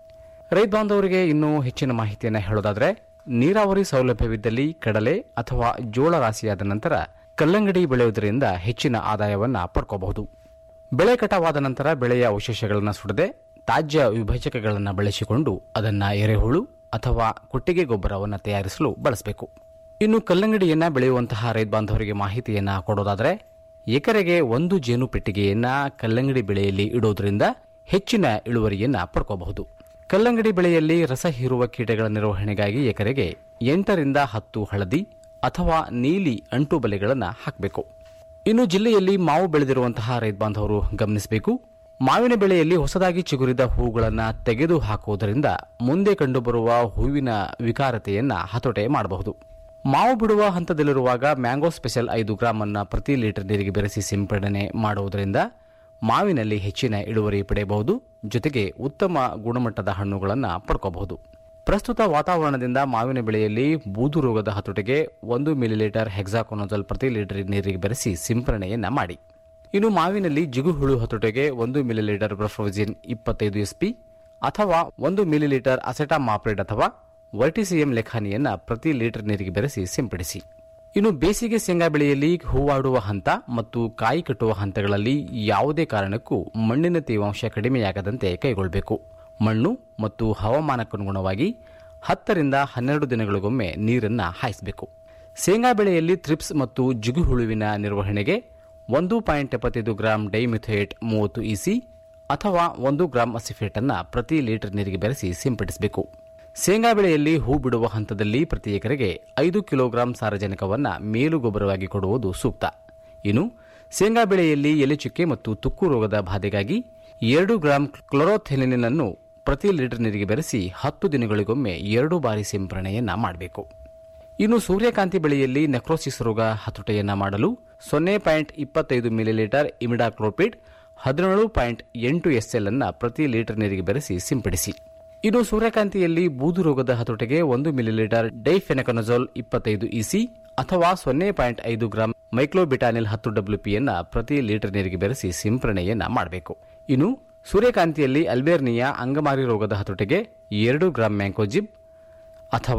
ರೈತ ಬಾಂಧವರಿಗೆ ಇನ್ನೂ ಹೆಚ್ಚಿನ ಮಾಹಿತಿಯನ್ನು ಹೇಳೋದಾದರೆ ನೀರಾವರಿ ಸೌಲಭ್ಯವಿದ್ದಲ್ಲಿ ಕಡಲೆ ಅಥವಾ ಜೋಳ ರಾಶಿಯಾದ ನಂತರ ಕಲ್ಲಂಗಡಿ ಬೆಳೆಯುವುದರಿಂದ ಹೆಚ್ಚಿನ ಆದಾಯವನ್ನು ಪಡ್ಕೋಬಹುದು ಬೆಳೆ ಕಟಾವಾದ ನಂತರ ಬೆಳೆಯ ಅವಶೇಷಗಳನ್ನು ಸುಡದೆ ತಾಜ್ಯ ವಿಭಜಕಗಳನ್ನು ಬಳಸಿಕೊಂಡು ಅದನ್ನು ಎರೆಹುಳು ಅಥವಾ ಕೊಟ್ಟಿಗೆ ಗೊಬ್ಬರವನ್ನು ತಯಾರಿಸಲು ಬಳಸಬೇಕು ಇನ್ನು ಕಲ್ಲಂಗಡಿಯನ್ನು ಬೆಳೆಯುವಂತಹ ರೈತ ಬಾಂಧವರಿಗೆ ಮಾಹಿತಿಯನ್ನು ಕೊಡೋದಾದರೆ ಎಕರೆಗೆ ಒಂದು ಜೇನು ಪೆಟ್ಟಿಗೆಯನ್ನ ಕಲ್ಲಂಗಡಿ ಬೆಳೆಯಲ್ಲಿ ಇಡೋದ್ರಿಂದ ಹೆಚ್ಚಿನ ಇಳುವರಿಯನ್ನ ಪಡ್ಕೋಬಹುದು ಕಲ್ಲಂಗಡಿ ಬೆಳೆಯಲ್ಲಿ ರಸ ಹೀರುವ ಕೀಟಗಳ ನಿರ್ವಹಣೆಗಾಗಿ ಎಕರೆಗೆ ಎಂಟರಿಂದ ಹತ್ತು ಹಳದಿ ಅಥವಾ ನೀಲಿ ಅಂಟು ಬಲೆಗಳನ್ನು ಹಾಕಬೇಕು ಇನ್ನು ಜಿಲ್ಲೆಯಲ್ಲಿ ಮಾವು ಬೆಳೆದಿರುವಂತಹ ರೈತ ಬಾಂಧವರು ಗಮನಿಸಬೇಕು ಮಾವಿನ ಬೆಳೆಯಲ್ಲಿ ಹೊಸದಾಗಿ ಚಿಗುರಿದ ಹೂಗಳನ್ನು ತೆಗೆದು ಹಾಕುವುದರಿಂದ ಮುಂದೆ ಕಂಡುಬರುವ ಹೂವಿನ ವಿಕಾರತೆಯನ್ನ ಹತೋಟೆ ಮಾಡಬಹುದು ಮಾವು ಬಿಡುವ ಹಂತದಲ್ಲಿರುವಾಗ ಮ್ಯಾಂಗೋ ಸ್ಪೆಷಲ್ ಐದು ಗ್ರಾಂ ಅನ್ನ ಪ್ರತಿ ಲೀಟರ್ ನೀರಿಗೆ ಬೆರೆಸಿ ಸಿಂಪಡಣೆ ಮಾಡುವುದರಿಂದ ಮಾವಿನಲ್ಲಿ ಹೆಚ್ಚಿನ ಇಳುವರಿ ಪಡೆಯಬಹುದು ಜೊತೆಗೆ ಉತ್ತಮ ಗುಣಮಟ್ಟದ ಹಣ್ಣುಗಳನ್ನು ಪಡ್ಕೋಬಹುದು ಪ್ರಸ್ತುತ ವಾತಾವರಣದಿಂದ ಮಾವಿನ ಬೆಳೆಯಲ್ಲಿ ಬೂದು ರೋಗದ ಹತೋಟಿಗೆ ಒಂದು ಮಿಲಿಲೀಟರ್ ಹೆಕ್ಸಾಕೊನೋಜಲ್ ಪ್ರತಿ ಲೀಟರ್ ನೀರಿಗೆ ಬೆರೆಸಿ ಸಿಂಪರಣೆಯನ್ನ ಮಾಡಿ ಇನ್ನು ಮಾವಿನಲ್ಲಿ ಜಿಗುಹುಳು ಹತೋಟಿಗೆ ಒಂದು ಮಿಲಿಲೀಟರ್ ಬ್ರಫ್ರೋಜಿನ್ ಇಪ್ಪತ್ತೈದು ಎಸ್ಪಿ ಅಥವಾ ಒಂದು ಮಿಲಿಲೀಟರ್ ಅಸೆಟಾಮಾಪ್ರಿಡ್ ಅಥವಾ ವರ್ಟಿಸಿಎಂ ಲೆಖಾನಿಯನ್ನ ಪ್ರತಿ ಲೀಟರ್ ನೀರಿಗೆ ಬೆರೆಸಿ ಸಿಂಪಡಿಸಿ ಇನ್ನು ಬೇಸಿಗೆ ಶೇಂಗಾ ಬೆಳೆಯಲ್ಲಿ ಹೂವಾಡುವ ಹಂತ ಮತ್ತು ಕಾಯಿ ಕಟ್ಟುವ ಹಂತಗಳಲ್ಲಿ ಯಾವುದೇ ಕಾರಣಕ್ಕೂ ಮಣ್ಣಿನ ತೇವಾಂಶ ಕಡಿಮೆಯಾಗದಂತೆ ಕೈಗೊಳ್ಳಬೇಕು ಮಣ್ಣು ಮತ್ತು ಹವಾಮಾನಕ್ಕನುಗುಣವಾಗಿ ಹತ್ತರಿಂದ ಹನ್ನೆರಡು ದಿನಗಳಿಗೊಮ್ಮೆ ನೀರನ್ನು ಹಾಯಿಸಬೇಕು ಶೇಂಗಾ ಬೆಳೆಯಲ್ಲಿ ಥ್ರಿಪ್ಸ್ ಮತ್ತು ಜಿಗುಹುಳುವಿನ ನಿರ್ವಹಣೆಗೆ ಒಂದು ಪಾಯಿಂಟ್ ಎಪ್ಪತ್ತೈದು ಗ್ರಾಂ ಡೈಮಿಥೇಟ್ ಮೂವತ್ತು ಇಸಿ ಅಥವಾ ಒಂದು ಗ್ರಾಂ ಅಸಿಫೇಟ್ ಅನ್ನು ಪ್ರತಿ ಲೀಟರ್ ನೀರಿಗೆ ಬೆರೆಸಿ ಸಿಂಪಡಿಸಬೇಕು ಶೇಂಗಾ ಬೆಳೆಯಲ್ಲಿ ಹೂ ಬಿಡುವ ಹಂತದಲ್ಲಿ ಪ್ರತಿ ಎಕರೆಗೆ ಐದು ಕಿಲೋಗ್ರಾಂ ಸಾರಜನಕವನ್ನು ಮೇಲು ಗೊಬ್ಬರವಾಗಿ ಕೊಡುವುದು ಸೂಕ್ತ ಇನ್ನು ಶೇಂಗಾ ಬೆಳೆಯಲ್ಲಿ ಎಲೆಚುಕ್ಕೆ ಮತ್ತು ತುಕ್ಕು ರೋಗದ ಬಾಧೆಗಾಗಿ ಎರಡು ಗ್ರಾಂ ಕ್ಲೋರೋಥೆಲಿನ್ ಅನ್ನು ಪ್ರತಿ ಲೀಟರ್ ನೀರಿಗೆ ಬೆರೆಸಿ ಹತ್ತು ದಿನಗಳಿಗೊಮ್ಮೆ ಎರಡು ಬಾರಿ ಸಿಂಪರಣೆಯನ್ನ ಮಾಡಬೇಕು ಇನ್ನು ಸೂರ್ಯಕಾಂತಿ ಬೆಳೆಯಲ್ಲಿ ನೆಕ್ರೋಸಿಸ್ ರೋಗ ಹತೋಟಿಯನ್ನ ಮಾಡಲು ಸೊನ್ನೆ ಪಾಯಿಂಟ್ ಇಪ್ಪತ್ತೈದು ಮಿಲಿಲೀಟರ್ ಇಮಿಡಾಕ್ಲೋಪಿಡ್ ಹದಿನೇಳು ಪಾಯಿಂಟ್ ಎಂಟು ಎಸ್ಎಲ್ ಅನ್ನ ಪ್ರತಿ ಲೀಟರ್ ನೀರಿಗೆ ಬೆರೆಸಿ ಸಿಂಪಡಿಸಿ ಇನ್ನು ಸೂರ್ಯಕಾಂತಿಯಲ್ಲಿ ಬೂದು ರೋಗದ ಹತೋಟಿಗೆ ಒಂದು ಮಿಲಿಲೀಟರ್ ಡೈಫೆನಕನಜೋಲ್ ಇಪ್ಪತ್ತೈದು ಇಸಿ ಅಥವಾ ಸೊನ್ನೆ ಪಾಯಿಂಟ್ ಐದು ಗ್ರಾಂ ಮೈಕ್ಲೋಬಿಟಾನಿಲ್ ಹತ್ತು ಡಬ್ಲ್ಯೂಪಿಯನ್ನ ಪ್ರತಿ ಲೀಟರ್ ನೀರಿಗೆ ಬೆರೆಸಿ ಸಿಂಪರಣೆಯನ್ನ ಮಾಡಬೇಕು ಇನ್ನು ಸೂರ್ಯಕಾಂತಿಯಲ್ಲಿ ಅಲ್ಬೇರ್ನಿಯಾ ಅಂಗಮಾರಿ ರೋಗದ ಹತೋಟಿಗೆ ಎರಡು ಗ್ರಾಂ ಮ್ಯಾಂಕೋಜಿಬ್ ಅಥವಾ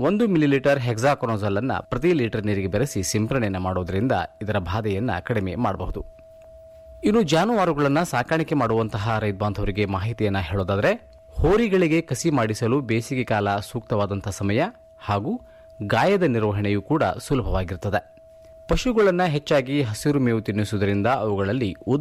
ಒಂದು ಮಿಲಿಲೀಟರ್ ಹೆಕ್ಸಾಕೊನೋಜಲ್ ಅನ್ನ ಪ್ರತಿ ಲೀಟರ್ ನೀರಿಗೆ ಬೆರೆಸಿ ಸಿಂಪರಣೆಯನ್ನು ಮಾಡೋದ್ರಿಂದ ಇದರ ಬಾಧೆಯನ್ನ ಕಡಿಮೆ ಮಾಡಬಹುದು ಇನ್ನು ಜಾನುವಾರುಗಳನ್ನು ಸಾಕಾಣಿಕೆ ಮಾಡುವಂತಹ ರೈತ ಬಾಂಧವರಿಗೆ ಮಾಹಿತಿಯನ್ನು ಹೇಳೋದಾದರೆ ಹೋರಿಗಳಿಗೆ ಕಸಿ ಮಾಡಿಸಲು ಬೇಸಿಗೆ ಕಾಲ ಸೂಕ್ತವಾದಂತಹ ಸಮಯ ಹಾಗೂ ಗಾಯದ ನಿರ್ವಹಣೆಯೂ ಕೂಡ ಸುಲಭವಾಗಿರುತ್ತದೆ ಪಶುಗಳನ್ನು ಹೆಚ್ಚಾಗಿ ಹಸಿರು ಮೇವು ತಿನ್ನಿಸುವುದರಿಂದ ಅವುಗಳಲ್ಲಿ ಉದ್ದ